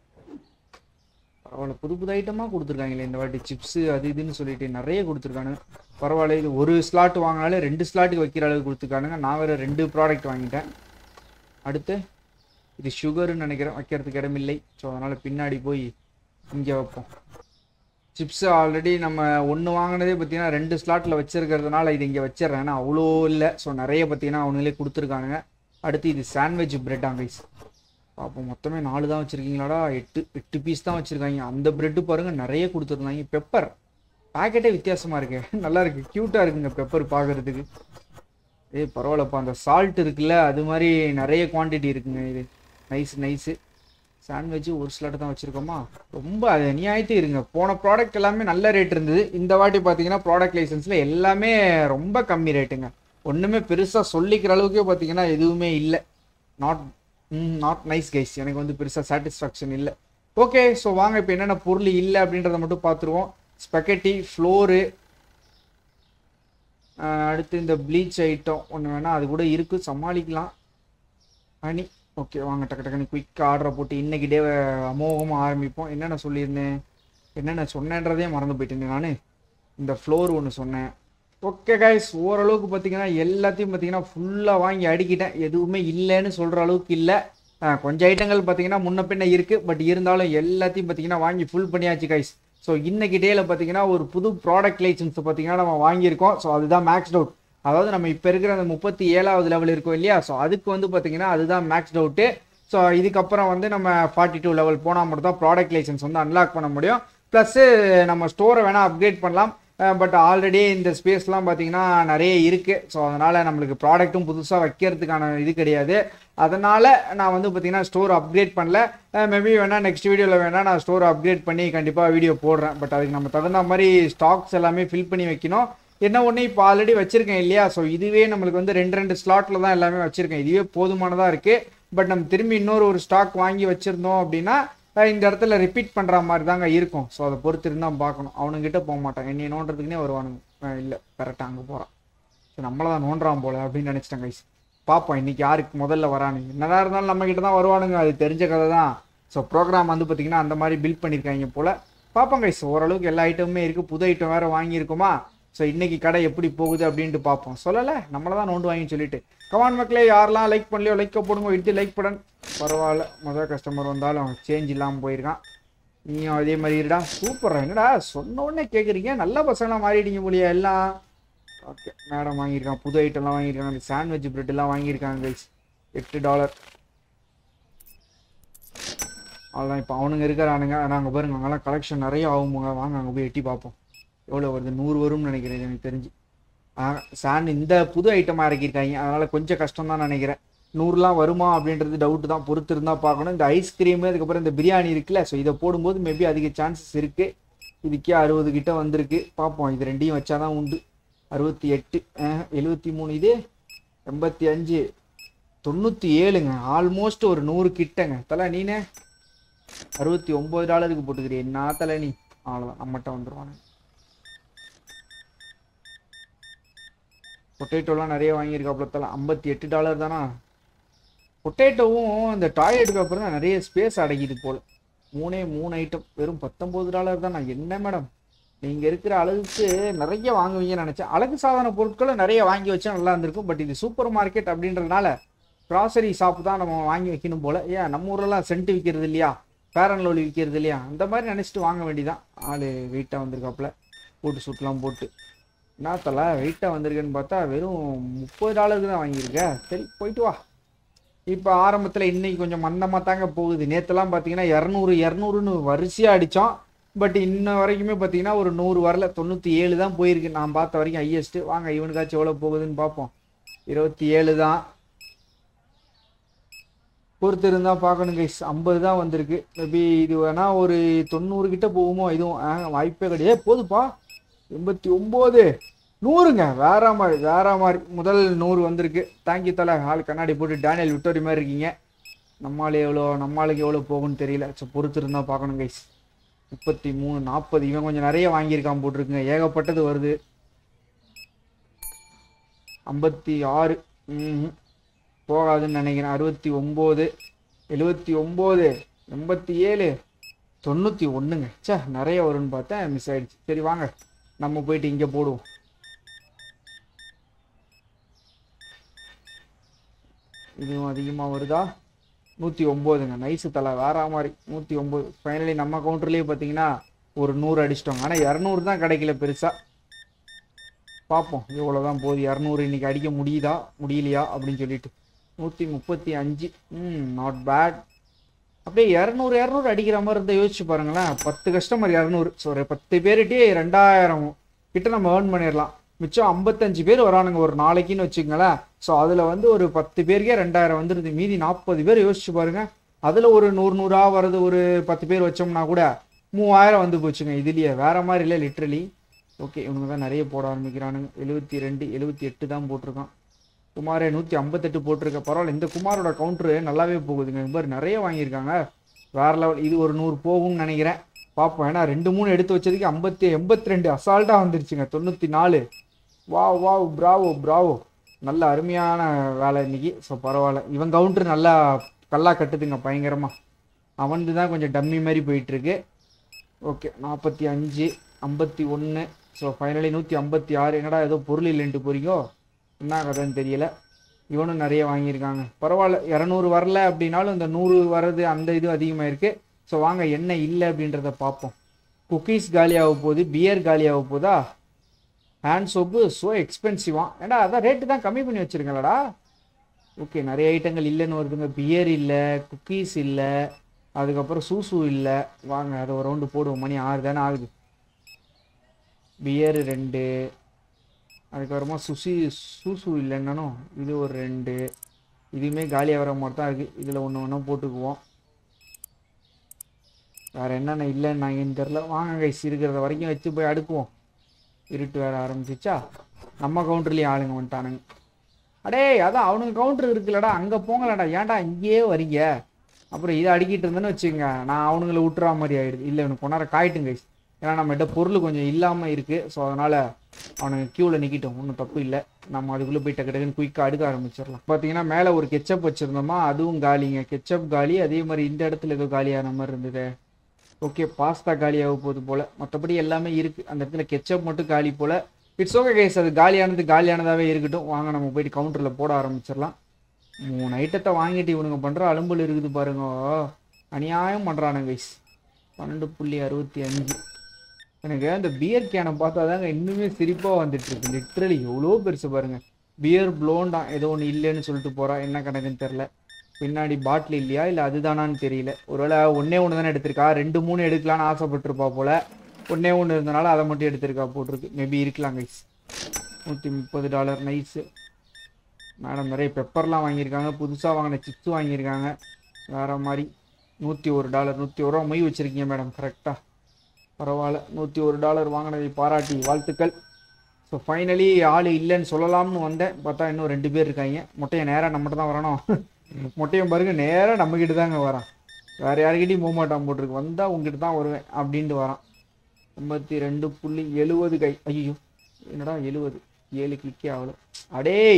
பரவாயில்ல புது புது ஐட்டமாக கொடுத்துருக்காங்களே இந்த வாட்டி சிப்ஸு அது இதுன்னு சொல்லிட்டு நிறைய கொடுத்துருக்கானுங்க பரவாயில்ல இது ஒரு ஸ்லாட் வாங்கினாலே ரெண்டு ஸ்லாட்டுக்கு வைக்கிற அளவுக்கு கொடுத்துருக்கானுங்க நான் வேறு ரெண்டு ப்ராடக்ட் வாங்கிட்டேன் அடுத்து இது சுகர்னு நினைக்கிறேன் வைக்கிறதுக்கு இடமில்லை ஸோ அதனால் பின்னாடி போய் இங்கே வைப்போம் சிப்ஸ் ஆல்ரெடி நம்ம ஒன்று வாங்கினதே பார்த்தீங்கன்னா ரெண்டு ஸ்லாட்டில் வச்சிருக்கிறதுனால இது இங்கே வச்சிடுறேன் ஏன்னா அவ்வளோ இல்லை ஸோ நிறைய பார்த்தீங்கன்னா அவங்களே கொடுத்துருக்கானுங்க அடுத்து இது சாண்ட்விச் பிரெட் கைஸ் பார்ப்போம் மொத்தமே நாலு தான் வச்சுருக்கீங்களாடா எட்டு எட்டு பீஸ் தான் வச்சுருக்காங்க அந்த பிரெட்டு பாருங்கள் நிறைய கொடுத்துருந்தாங்க பெப்பர் பேக்கெட்டே வித்தியாசமாக இருக்கு நல்லா இருக்கு க்யூட்டாக இருக்குங்க பெப்பர் பார்க்குறதுக்கு ஏய் பரவாயில்லப்பா அந்த சால்ட் இருக்குல்ல அது மாதிரி நிறைய குவாண்டிட்டி இருக்குங்க இது நைஸ் நைஸு சாண்ட்விட்ச் ஒரு ஸ்லாட் தான் வச்சுருக்கோமா ரொம்ப அது அநியாயத்து இருங்க போன ப்ராடக்ட் எல்லாமே நல்ல ரேட் இருந்தது இந்த வாட்டி பார்த்தீங்கன்னா ப்ராடக்ட் லைசன்ஸில் எல்லாமே ரொம்ப கம்மி ரேட்டுங்க ஒன்றுமே பெருசாக சொல்லிக்கிற அளவுக்கே பார்த்தீங்கன்னா எதுவுமே இல்லை நாட் நாட் நைஸ் கைஸ் எனக்கு வந்து பெருசாக சாட்டிஸ்ஃபேக்ஷன் இல்லை ஓகே ஸோ வாங்க இப்போ என்னென்ன பொருள் இல்லை அப்படின்றத மட்டும் பார்த்துருவோம் ஸ்பெக்கட்டி ஃப்ளோரு அடுத்து இந்த ப்ளீச் ஐட்டம் ஒன்று வேணால் அது கூட இருக்குது சமாளிக்கலாம் அனி ஓகே வாங்க டக்கு டக்குன்னு குயிக் ஆர்டரை போட்டு இன்னைக்கு டே அமோகமாக ஆரம்பிப்போம் என்னென்ன சொல்லியிருந்தேன் என்னென்ன சொன்னேன்றதே மறந்து போயிட்டேன் நான் இந்த ஃப்ளோர் ஒன்று சொன்னேன் ஓகே கைஸ் ஓரளவுக்கு பார்த்தீங்கன்னா எல்லாத்தையும் பார்த்தீங்கன்னா ஃபுல்லாக வாங்கி அடிக்கிட்டேன் எதுவுமே இல்லைன்னு சொல்கிற அளவுக்கு இல்லை கொஞ்சம் ஐட்டங்கள் பார்த்தீங்கன்னா முன்ன பின்ன இருக்குது பட் இருந்தாலும் எல்லாத்தையும் பார்த்தீங்கன்னா வாங்கி ஃபுல் பண்ணியாச்சு கைஸ் ஸோ இன்னைக்கு டேல பார்த்தீங்கன்னா ஒரு புது ப்ராடக்ட் லைசன்ஸ் பார்த்தீங்கன்னா நம்ம வாங்கியிருக்கோம் ஸோ அதுதான் மேக்ஸ் அவுட் அதாவது நம்ம இப்போ இருக்கிற அந்த முப்பத்தி ஏழாவது லெவல் இருக்கும் இல்லையா ஸோ அதுக்கு வந்து பார்த்தீங்கன்னா அதுதான் மேக்ஸ் அவுட்டு ஸோ இதுக்கப்புறம் வந்து நம்ம ஃபார்ட்டி டூ லெவல் போனால் மட்டும் தான் ப்ராடக்ட் லைசன்ஸ் வந்து அன்லாக் பண்ண முடியும் ப்ளஸ்ஸு நம்ம ஸ்டோரை வேணால் அப்கிரேட் பண்ணலாம் பட் ஆல்ரெடி இந்த ஸ்பேஸ்லாம் பார்த்தீங்கன்னா நிறைய இருக்குது ஸோ அதனால் நம்மளுக்கு ப்ராடக்ட்டும் புதுசாக வைக்கிறதுக்கான இது கிடையாது அதனால் நான் வந்து பார்த்தீங்கன்னா ஸ்டோர் அப்கிரேட் பண்ணல மேபி வேணால் நெக்ஸ்ட் வீடியோவில் வேணால் நான் ஸ்டோர் அப்கிரேட் பண்ணி கண்டிப்பாக வீடியோ போடுறேன் பட் அதுக்கு நம்ம தகுந்த மாதிரி ஸ்டாக்ஸ் எல்லாமே ஃபில் பண்ணி வைக்கணும் என்ன ஒன்று இப்போ ஆல்ரெடி வச்சுருக்கேன் இல்லையா ஸோ இதுவே நம்மளுக்கு வந்து ரெண்டு ரெண்டு ஸ்லாட்டில் தான் எல்லாமே வச்சுருக்கேன் இதுவே போதுமானதாக இருக்குது பட் நம்ம திரும்பி இன்னொரு ஒரு ஸ்டாக் வாங்கி வச்சுருந்தோம் அப்படின்னா இந்த இடத்துல ரிப்பீட் பண்ணுற மாதிரி தாங்க இருக்கும் ஸோ அதை பொறுத்து இருந்தால் பார்க்கணும் அவனுங்கிட்ட போக மாட்டான் என்னை நோண்டுறதுக்குனே வருவானுங்க இல்லை கரெக்டாக அங்கே போகிறான் ஸோ நம்மளை தான் நோண்டுறான் போல அப்படின்னு நினச்சிட்டேன் கைஸ் பார்ப்போம் இன்னைக்கு யாருக்கு முதல்ல வரானுங்க என்னதான் இருந்தாலும் நம்ம கிட்ட தான் வருவானுங்க அது தெரிஞ்ச கதை தான் ஸோ ப்ரோக்ராம் வந்து பார்த்திங்கன்னா அந்த மாதிரி பில்ட் பண்ணியிருக்காங்க போல் பார்ப்போம் கைஸ் ஓரளவுக்கு எல்லா ஐட்டமுமே இருக்குது புது ஐட்டம் வேறு வாங்கியிருக்குமா ஸோ இன்னைக்கு கடை எப்படி போகுது அப்படின்ட்டு பார்ப்போம் சொல்லலை நம்மளை தான் நோண்டு வாங்கி சொல்லிட்டு கமான் மக்களே யாரெல்லாம் லைக் பண்ணலையோ லைக்கை போடுங்க இட்டு லைக் படன் பரவாயில்ல முதல் கஸ்டமர் வந்தாலும் சேஞ்ச் இல்லாமல் போயிருக்கான் நீயும் அதே மாதிரி இருடா சூப்பரா என்னடா சொன்ன உடனே கேட்குறீங்க நல்ல பசங்களாம் மாறிட்டீங்க போலியா எல்லாம் ஓகே மேடம் வாங்கியிருக்கான் புது ஐட்டம்லாம் வாங்கியிருக்காங்க அந்த சாண்ட்விச் பிரெட்லாம் வாங்கியிருக்காங்க கைஸ் எட்டு டாலர் அவ்வளோதான் இப்போ அவனுங்க இருக்கிறானுங்க நாங்கள் பாருங்க அங்கெல்லாம் கலெக்ஷன் நிறைய ஆகும்போங்க வாங்க அங்கே போய் எட்டி பார்ப்போம் எவ்வளோ வருது நூறு வரும்னு நினைக்கிறேன் இது எனக்கு தெரிஞ்சு சாண்ட் இந்த புது ஐட்டமாக இறக்கியிருக்காங்க அதனால் கொஞ்சம் கஷ்டம் தான் நினைக்கிறேன் நூறுலாம் வருமா அப்படின்றது டவுட் தான் பொறுத்து இருந்தால் பார்க்கணும் இந்த ஐஸ்கிரீமு அதுக்கப்புறம் இந்த பிரியாணி இருக்குல்ல ஸோ இதை போடும்போது மேபி அதிக சான்சஸ் இருக்குது இதுக்கே அறுபது கிட்ட வந்திருக்கு பார்ப்போம் இது ரெண்டையும் வச்சா தான் உண்டு அறுபத்தி எட்டு எழுபத்தி மூணு இது எண்பத்தி அஞ்சு தொண்ணூற்றி ஏழுங்க ஆல்மோஸ்ட் ஒரு நூறு கிட்டங்க தலை நீனே அறுபத்தி ஒம்பது டாலருக்கு போட்டுக்கிறீ என்ன தலை நீ அவ்வளோதான் நம்மகிட்ட வந்துடுவானுங்க பொட்டேட்டோலாம் நிறைய வாங்கியிருக்காப்புல தலை ஐம்பத்தி எட்டு டாலர் தானா பொட்டேட்டோவும் இந்த டாய்லெட் பேப்பர் தான் நிறைய ஸ்பேஸ் அடங்கிது போல் மூணே மூணு ஐட்டம் வெறும் பத்தொம்போது டாலர் தான் நான் என்ன மேடம் நீங்கள் இருக்கிற அளவுக்கு நிறைய வாங்குவீங்கன்னு நினச்சேன் அழகு சாதன பொருட்களை நிறைய வாங்கி வச்சா நல்லா இருந்திருக்கும் பட் இது சூப்பர் மார்க்கெட் அப்படின்றதுனால க்ராசரி ஷாப் தான் நம்ம வாங்கி வைக்கணும் போல் ஏன் நம்ம ஊரெல்லாம் சென்ட் விற்கிறது இல்லையா பேரன் லோலி விற்கிறது இல்லையா அந்த மாதிரி நினச்சிட்டு வாங்க வேண்டியதான் ஆள் வெயிட்டாக வந்திருக்காப்புல போட்டு சூட்லாம் போட்டு என்ன தலை வெயிட்டாக வந்திருக்கேன்னு பார்த்தா வெறும் முப்பது டாலருக்கு தான் வாங்கியிருக்க சரி போயிட்டு வா இப்போ ஆரம்பத்தில் இன்னைக்கு கொஞ்சம் மந்தமாக தாங்க போகுது நேற்றுலாம் பார்த்தீங்கன்னா இரநூறு இரநூறுன்னு வரிசையாக அடித்தோம் பட் இன்ன வரைக்குமே பார்த்தீங்கன்னா ஒரு நூறு வரல தொண்ணூற்றி ஏழு தான் போயிருக்கு நான் பார்த்த வரைக்கும் ஹையஸ்ட்டு வாங்க இவனுக்காச்சும் எவ்வளோ போகுதுன்னு பார்ப்போம் இருபத்தி ஏழு தான் பொறுத்து இருந்தால் பார்க்கணும் கைஸ் ஐம்பது தான் வந்திருக்கு மேபி இது வேணா ஒரு தொண்ணூறு கிட்ட போகுமோ இதுவும் ஆ, வாய்ப்பே கிடையாது போதுப்பா எண்பத்தி ஒம்பது நூறுங்க வேற மாதிரி வேற மாதிரி முதல் நூறு வந்திருக்கு தேங்க்யூ தலை ஆள் கண்ணாடி போட்டு டேனியல் விட்டோரி மாதிரி இருக்கீங்க நம்மளால எவ்வளோ நம்மளுக்கு எவ்வளோ போகும்னு தெரியல ஸோ பொறுத்து இருந்தால் பார்க்கணும் கைஸ் முப்பத்தி மூணு நாற்பது இவன் கொஞ்சம் நிறைய வாங்கியிருக்கான் போட்டிருக்குங்க ஏகப்பட்டது வருது ஐம்பத்தி ஆறு ம் போகாதுன்னு நினைக்கிறேன் அறுபத்தி ஒம்பது எழுபத்தி ஒம்பது எண்பத்தி ஏழு தொண்ணூற்றி ஒன்றுங்க ச்சே நிறைய வரும்னு பார்த்தேன் மிஸ் ஆயிடுச்சு சரி வாங்க நம்ம போயிட்டு இங்கே போடுவோம் இதுவும் அதிகமாக வருதா நூற்றி ஒம்போதுங்க நைஸு தலை வேற மாதிரி நூற்றி ஒம்பது ஃபைனலி நம்ம கவுண்டர்லேயே பார்த்தீங்கன்னா ஒரு நூறு அடிச்சிட்டோங்க ஆனால் இரநூறு தான் கிடைக்கல பெருசாக பார்ப்போம் எவ்வளோ தான் போகுது இரநூறு இன்னைக்கு அடிக்க முடியுதா முடியலையா அப்படின்னு சொல்லிட்டு நூற்றி முப்பத்தி அஞ்சு ம் நாட் பேட் அப்படியே இரநூறு இரநூறு அடிக்கிற மாதிரி இருந்தால் யோசிச்சு பாருங்களேன் பத்து கஸ்டமர் இரநூறு ஸோ ஒரு பத்து பேர்கிட்டயே ரெண்டாயிரம் கிட்ட நம்ம ஏர்ன் பண்ணிடலாம் மிச்சம் ஐம்பத்தஞ்சு பேர் வரானுங்க ஒரு நாளைக்குன்னு வச்சுக்கங்களேன் ஸோ அதில் வந்து ஒரு பத்து பேருக்கே ரெண்டாயிரம் வந்துடுது மீதி நாற்பது பேர் யோசிச்சு பாருங்க அதில் ஒரு நூறு நூறா வரது ஒரு பத்து பேர் வச்சோம்னா கூட மூவாயிரம் வந்து போச்சுங்க இதுலயே வேற மாதிரி இல்லை லிட்ரலி ஓகே இவனுங்க தான் நிறைய போட ஆரம்பிக்கிறானுங்க எழுபத்தி ரெண்டு எழுபத்தி எட்டு தான் போட்டிருக்கான் குமாரே நூற்றி ஐம்பத்தெட்டு போட்டிருக்க பரவாயில்ல இந்த குமாரோட கவுண்டரு நல்லாவே போகுதுங்க இந்த மாதிரி நிறைய வாங்கியிருக்காங்க வேற லெவல் இது ஒரு நூறு போகும்னு நினைக்கிறேன் பார்ப்போம் ஏன்னா ரெண்டு மூணு எடுத்து வச்சதுக்கு ஐம்பத்தி எண்பத்தி ரெண்டு அசால்ட்டாக வந்துருச்சுங்க தொண்ணூற்றி நாலு வா வா பிராவோ பிராவோ நல்ல அருமையான வேலை இன்னைக்கு ஸோ பரவாயில்ல இவன் கவுண்டர் நல்லா கல்லா கட்டுதுங்க பயங்கரமாக அவன்து தான் கொஞ்சம் டம்மி மாதிரி போயிட்டுருக்கு ஓகே நாற்பத்தி அஞ்சு ஐம்பத்தி ஒன்று ஸோ ஃபைனலி நூற்றி ஐம்பத்தி ஆறு என்னடா ஏதோ பொருள் இல்லைன்ட்டு போறீங்கோ என்ன கதைன்னு தெரியல இவனும் நிறைய வாங்கியிருக்காங்க பரவாயில்ல இரநூறு வரல அப்படின்னாலும் இந்த நூறு வர்றது அந்த இது அதிகமாக இருக்குது ஸோ வாங்க என்ன இல்லை அப்படின்றத பார்ப்போம் குக்கீஸ் காலியாக போகுது பியர் காலியாக போகுதா ஹேண்ட் சோப்பு ஸோ எக்ஸ்பென்சிவா ஏடா அதான் ரேட்டு தான் கம்மி பண்ணி வச்சிருங்களடா ஓகே நிறைய ஐட்டங்கள் இல்லைன்னு வருதுங்க பியர் இல்லை குக்கீஸ் இல்லை அதுக்கப்புறம் சூசு இல்லை வாங்க அதை ஒரு ரவுண்டு போடுவோம் மணி ஆறு தானே ஆகுது பியர் ரெண்டு அதுக்கப்புறமா சுசி சூசு இல்லைன்னாலும் இது ஒரு ரெண்டு இதுவுமே காலியாக வர மாதிரி தான் இருக்குது இதில் ஒன்று ஒன்றா போட்டுக்குவோம் வேறு என்னென்ன இல்லைன்னாங்கன்னு தெரில வாங்க கைஸ் இருக்கிறத வரைக்கும் வச்சு போய் அடுக்குவோம் இருட்டு வேற ஆரம்பிச்சிச்சா நம்ம கவுண்டர்லேயும் ஆளுங்க வந்துட்டானுங்க அடே அதான் அவனுங்க கவுண்டர் இருக்குல்லடா அங்கே போங்களடா ஏன்டா இங்கேயே வரீங்க அப்புறம் இதை அடிக்கிட்டு இருந்தேன்னு வச்சுக்கோங்க நான் அவனுங்களை விட்டுறா மாதிரி ஆயிடுது இல்லை இவனுக்கு கொண்டாட காயிட்டுங்க guys. ஏன்னா நம்மகிட்ட பொருள் கொஞ்சம் இல்லாமல் இருக்குது ஸோ அதனால் அவனுங்க க்யூவில் நிற்கிட்டோம் ஒன்றும் தப்பு இல்லை நம்ம அதுக்குள்ளே போய் டக்கு டக்குன்னு குயிக்காக அடுக்க ஆரம்பிச்சிடலாம் பார்த்தீங்கன்னா மேலே ஒரு கெச்சப் வச்சுருந்தோமா அதுவும் காலிங்க கெச்சப் காலி அதே மாதிரி இந்த இடத்துல ஏதோ காலியான மாதிரி இருந்தது ஓகே பாஸ்தா காலியாக போகுது போல் மற்றபடி எல்லாமே இருக்குது அந்த இடத்துல கெச்சப் மட்டும் காலி போல் இட்ஸ் ஓகே கைஸ் அது காலியானது காலியானதாகவே இருக்கட்டும் வாங்க நம்ம போயிட்டு கவுண்டரில் போட ஆரம்பிச்சிடலாம் மூணு ஐட்டத்தை வாங்கிட்டு இவனுங்க பண்ணுற அலும்பல் இருக்குது பாருங்க அநியாயம் பண்ணுறானுங்க கைஸ் பன்னெண்டு புள்ளி அறுபத்தி அஞ்சு எனக்கு அந்த பியர் கேனை பார்த்தா தாங்க இன்னுமே சிரிப்பாக வந்துட்டு இருக்கு லிட்ரலி எவ்வளோ பெருசு பாருங்க பியர் ப்ளோண்டா ஏதோ ஒன்று இல்லைன்னு சொல்லிட்டு போறா என்ன கணக்குன்னு தெரில பின்னாடி பாட்டில் இல்லையா இல்லை அதுதானான்னு தெரியல ஒருவேளை ஒன்னே ஒன்று தானே எடுத்திருக்கா ரெண்டு மூணு எடுக்கலான்னு ஆசைப்பட்டிருப்பா போல ஒன்னே ஒன்று இருந்தனால அதை மட்டும் எடுத்திருக்கா போட்டிருக்கு மேபி இருக்கலாம் கைஸ் நூற்றி முப்பது டாலர் நைஸு மேடம் நிறைய பெப்பர்லாம் வாங்கியிருக்காங்க புதுசாக வாங்கின சிப்ஸ் வாங்கியிருக்காங்க வேற மாதிரி நூற்றி ஒரு டாலர் நூற்றி ஒரு ரூபா மொய் வச்சுருக்கீங்க மேடம் கரெக்டாக பரவாயில்ல நூற்றி ஒரு டாலர் வாங்கினதை பாராட்டி வாழ்த்துக்கள் ஸோ ஃபைனலி ஆள் இல்லைன்னு சொல்லலாம்னு வந்தேன் பார்த்தா இன்னும் ரெண்டு பேர் இருக்காங்க மொட்டையை நேராக நம்மகிட்ட தான் வரணும் மொட்டையும் பாருங்க நேராக நம்மக்கிட்ட தாங்க வரான் வேறு யாருக்கிட்டையும் போக மாட்டான் போட்டிருக்கு வந்தால் உங்ககிட்ட தான் வருவேன் அப்படின்ட்டு வரான் ஐம்பத்தி ரெண்டு புள்ளி எழுபது கை ஐயோ என்னடா எழுபது ஏழு கிளிக்கே ஆகல அடேய்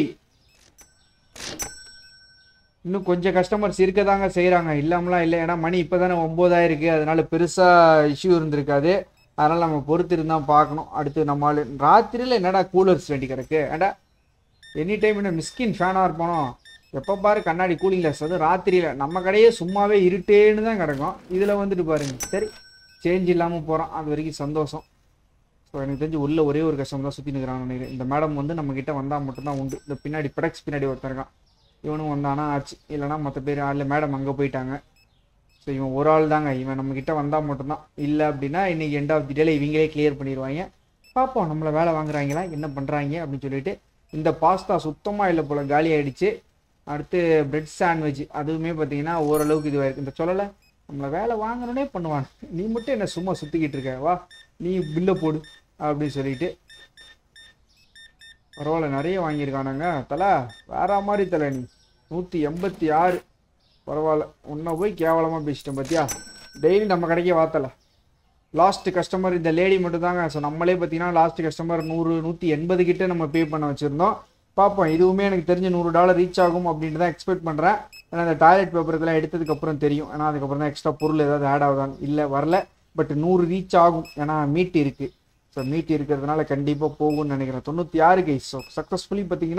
இன்னும் கொஞ்சம் கஸ்டமர்ஸ் இருக்க தாங்க செய்கிறாங்க இல்லாமலாம் இல்லை ஏன்னா மணி இப்போ தானே ஒம்போதாயிருக்கு அதனால பெருசாக இஷ்யூ இருந்திருக்காது அதனால் நம்ம பொறுத்து இருந்தால் பார்க்கணும் அடுத்து நம்ம ஆளு ராத்திரியில் என்னடா கூலர்ஸ் வேண்டி கிடக்கு ஏடா எனி டைம் என்ன மிஸ்கின் ஃபேனாக இருப்பானோ எப்போ பாரு கண்ணாடி கூலிங் கிளாஸ் அது ராத்திரியில் நம்ம கடையே சும்மாவே இருட்டேன்னு தான் கிடக்கும் இதில் வந்துட்டு பாருங்க சரி சேஞ்ச் இல்லாமல் போகிறோம் அது வரைக்கும் சந்தோஷம் ஸோ எனக்கு தெரிஞ்சு உள்ள ஒரே ஒரு கஷ்டம் தான் சுற்றி நிற்கிறான்னு நினைக்கிறேன் இந்த மேடம் வந்து நம்ம கிட்ட வந்தால் மட்டும்தான் உண்டு இந்த பின்னாடி ப்ரொடக்ட்ஸ் பின்னாடி ஒருத்தன் இருக்கான் இவனும் வந்தானா ஆச்சு இல்லைனா மற்ற பேர் இல்லை மேடம் அங்கே போயிட்டாங்க ஸோ இவன் ஒரு ஆள் தாங்க இவன் நம்ம கிட்ட வந்தால் மட்டும்தான் இல்லை அப்படின்னா இன்னைக்கு எண்ட் ஆஃப் தி டேல இவங்களே கிளியர் பண்ணிடுவாங்க பார்ப்போம் நம்மளை வேலை வாங்குறாங்களா என்ன பண்ணுறாங்க அப்படின்னு சொல்லிட்டு இந்த பாஸ்தா சுத்தமாக இல்லை போல் காலி ஆயிடுச்சு அடுத்து பிரெட் சாண்ட்விச் அதுவுமே பார்த்தீங்கன்னா ஓரளவுக்கு இதுவாக இருக்குது இந்த சொல்லலை நம்மளை வேலை வாங்கணுன்னே பண்ணுவான் நீ மட்டும் என்ன சும்மா சுற்றிக்கிட்டு இருக்க வா நீ பில்லை போடு அப்படின்னு சொல்லிட்டு பரவாயில்ல நிறைய வாங்கியிருக்கானுங்க தலை வேற மாதிரி தலை நீ நூற்றி எண்பத்தி ஆறு பரவாயில்ல உன்னை போய் கேவலமாக பேசிட்டேன் பார்த்தியா டெய்லி நம்ம கடைக்கே வாத்தலை லாஸ்ட் கஸ்டமர் இந்த லேடி மட்டும் தாங்க ஸோ நம்மளே பார்த்தீங்கன்னா லாஸ்ட் கஸ்டமர் நூறு நூற்றி எண்பது கிட்ட நம்ம பே பண்ண வச்சுருந்தோம் பார்ப்போம் இதுவுமே எனக்கு தெரிஞ்ச நூறு டாலர் ரீச் ஆகும் அப்படின்ட்டு தான் எக்ஸ்பெக்ட் பண்ணுறேன் ஏன்னா இந்த டாய்லெட் பேப்பர் இதெல்லாம் எடுத்ததுக்கப்புறம் தெரியும் ஏன்னா அதுக்கப்புறம் தான் எக்ஸ்ட்ரா பொருள் ஏதாவது ஆட் ஆகுதான்னு இல்லை வரல பட் நூறு ரீச் ஆகும் ஏன்னா மீட் இருக்குது ஸோ மீட் இருக்கிறதுனால கண்டிப்பாக போகும்னு நினைக்கிறேன் தொண்ணூற்றி ஆறு கைஸ் ஸோ சக்ஸஸ்ஃபுல்லி பார்த்தீங்கன்னா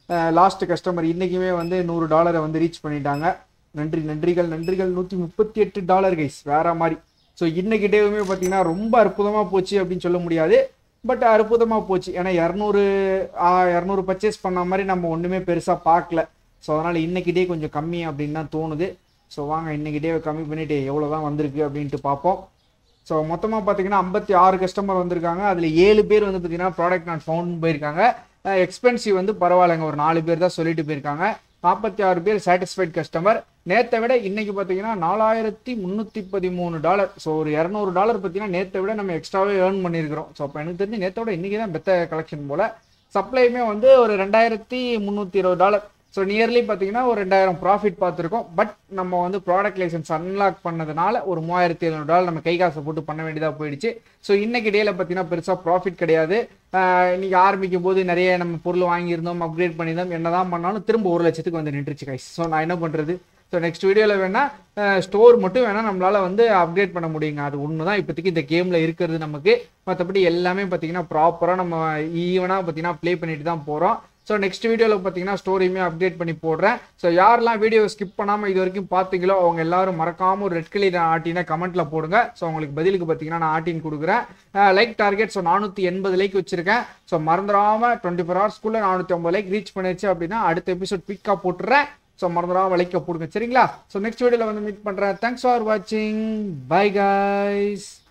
லாஸ்ட் கஸ்டமர் இன்றைக்குமே வந்து நூறு டாலரை வந்து ரீச் பண்ணிட்டாங்க நன்றி நன்றிகள் நன்றிகள் நூற்றி முப்பத்தி எட்டு டாலர் கைஸ் வேற மாதிரி ஸோ இன்னைக்கு டேவுமே பார்த்தீங்கன்னா ரொம்ப அற்புதமாக போச்சு அப்படின்னு சொல்ல முடியாது பட் அற்புதமாக போச்சு ஏன்னா இரநூறு இரநூறு பர்ச்சேஸ் பண்ண மாதிரி நம்ம ஒன்றுமே பெருசாக பார்க்கல ஸோ அதனால் இன்னைக்கு டே கொஞ்சம் கம்மி அப்படின்னு தான் தோணுது ஸோ வாங்க இன்னைக்கு டே கம்மி பண்ணிட்டு எவ்வளோ தான் வந்திருக்கு அப்படின்ட்டு பார்ப்போம் ஸோ மொத்தமாக பார்த்தீங்கன்னா ஐம்பத்தி ஆறு கஸ்டமர் வந்திருக்காங்க அதில் ஏழு பேர் வந்து பார்த்தீங்கன்னா ப்ராடக்ட் நாட் ஃபவுண்ட் போயிருக்காங்க எக்ஸ்பென்சிவ் வந்து பரவாயில்லைங்க ஒரு நாலு பேர் தான் சொல்லிட்டு போயிருக்காங்க நாற்பத்தி ஆறு பேர் சாட்டிஸ்ஃபைட் கஸ்டமர் நேற்றை விட இன்னைக்கு பார்த்தீங்கன்னா நாலாயிரத்தி முந்நூற்றி பதிமூணு டாலர் ஸோ ஒரு இரநூறு டாலர் பார்த்தீங்கன்னா நேற்றை விட நம்ம எக்ஸ்ட்ராவே ஏர்ன் பண்ணியிருக்கிறோம் ஸோ அப்போ எனக்கு தெரிஞ்சு நேற்றை விட இன்னைக்கு தான் பெத்த கலெக்ஷன் போல் சப்ளையுமே வந்து ஒரு ரெண்டாயிரத்தி முந்நூற்றி இருபது டாலர் ஸோ நியர்லி பார்த்தீங்கன்னா ஒரு ரெண்டாயிரம் ப்ராஃபிட் பார்த்துருக்கோம் பட் நம்ம வந்து ப்ராடக்ட் லைசன்ஸ் அன்லாக் பண்ணதுனால ஒரு மூவாயிரத்தி எழுநூறு டாலர் நம்ம கை காசை போட்டு பண்ண வேண்டியதாக போயிடுச்சு ஸோ இன்னைக்கு டேல பார்த்தீங்கன்னா பெருசாக ப்ராஃபிட் கிடையாது ஆஹ் இன்னைக்கு ஆரம்பிக்கும் போது நிறைய நம்ம பொருள் வாங்கியிருந்தோம் அப்கிரேட் பண்ணியிருந்தோம் என்னதான் பண்ணாலும் திரும்ப ஒரு லட்சத்துக்கு வந்து நின்றுச்சு கைஸ் ஸோ நான் என்ன பண்ணுறது ஸோ நெக்ஸ்ட் வீடியோவில் வேணால் ஸ்டோர் மட்டும் வேணால் நம்மளால் வந்து அப்டேட் பண்ண முடியுங்க அது ஒன்று தான் இப்போதைக்கு இந்த கேமில் இருக்கிறது நமக்கு மற்றபடி எல்லாமே பார்த்தீங்கன்னா ப்ராப்பராக நம்ம ஈவனாக பார்த்தீங்கன்னா ப்ளே பண்ணிட்டு தான் போகிறோம் ஸோ நெக்ஸ்ட் வீடியோவில் பார்த்தீங்கன்னா ஸ்டோரியுமே அப்டேட் பண்ணி போடுறேன் ஸோ யாரெல்லாம் வீடியோ ஸ்கிப் பண்ணாமல் இது வரைக்கும் பார்த்தீங்களோ அவங்க எல்லாரும் மறக்காமல் ஒரு ரெட் கலர் ஆட்டினா கமெண்ட்டில் போடுங்க ஸோ உங்களுக்கு பதிலுக்கு பார்த்தீங்கன்னா நான் ஆட்டின் கொடுக்குறேன் லைக் டார்கெட் ஸோ நானூற்றி எண்பது லைக் வச்சிருக்கேன் ஸோ மறந்துடாமல் டுவெண்ட்டி ஃபோர் ஹவர்ஸ்க்குள்ளே நானூற்றி ஐம்பது லைக் ரீச் பண்ணிடுச்சு அப்படின்னா அடுத்த எபிசோட் பிக்காக போட்டுறேன் ஸோ மறந்துடாமல் லைக்கை போடுங்க சரிங்களா ஸோ நெக்ஸ்ட் வீடியோவில் வந்து மீட் பண்ணுறேன் தேங்க்ஸ் ஃபார் வாட்சிங் பை guys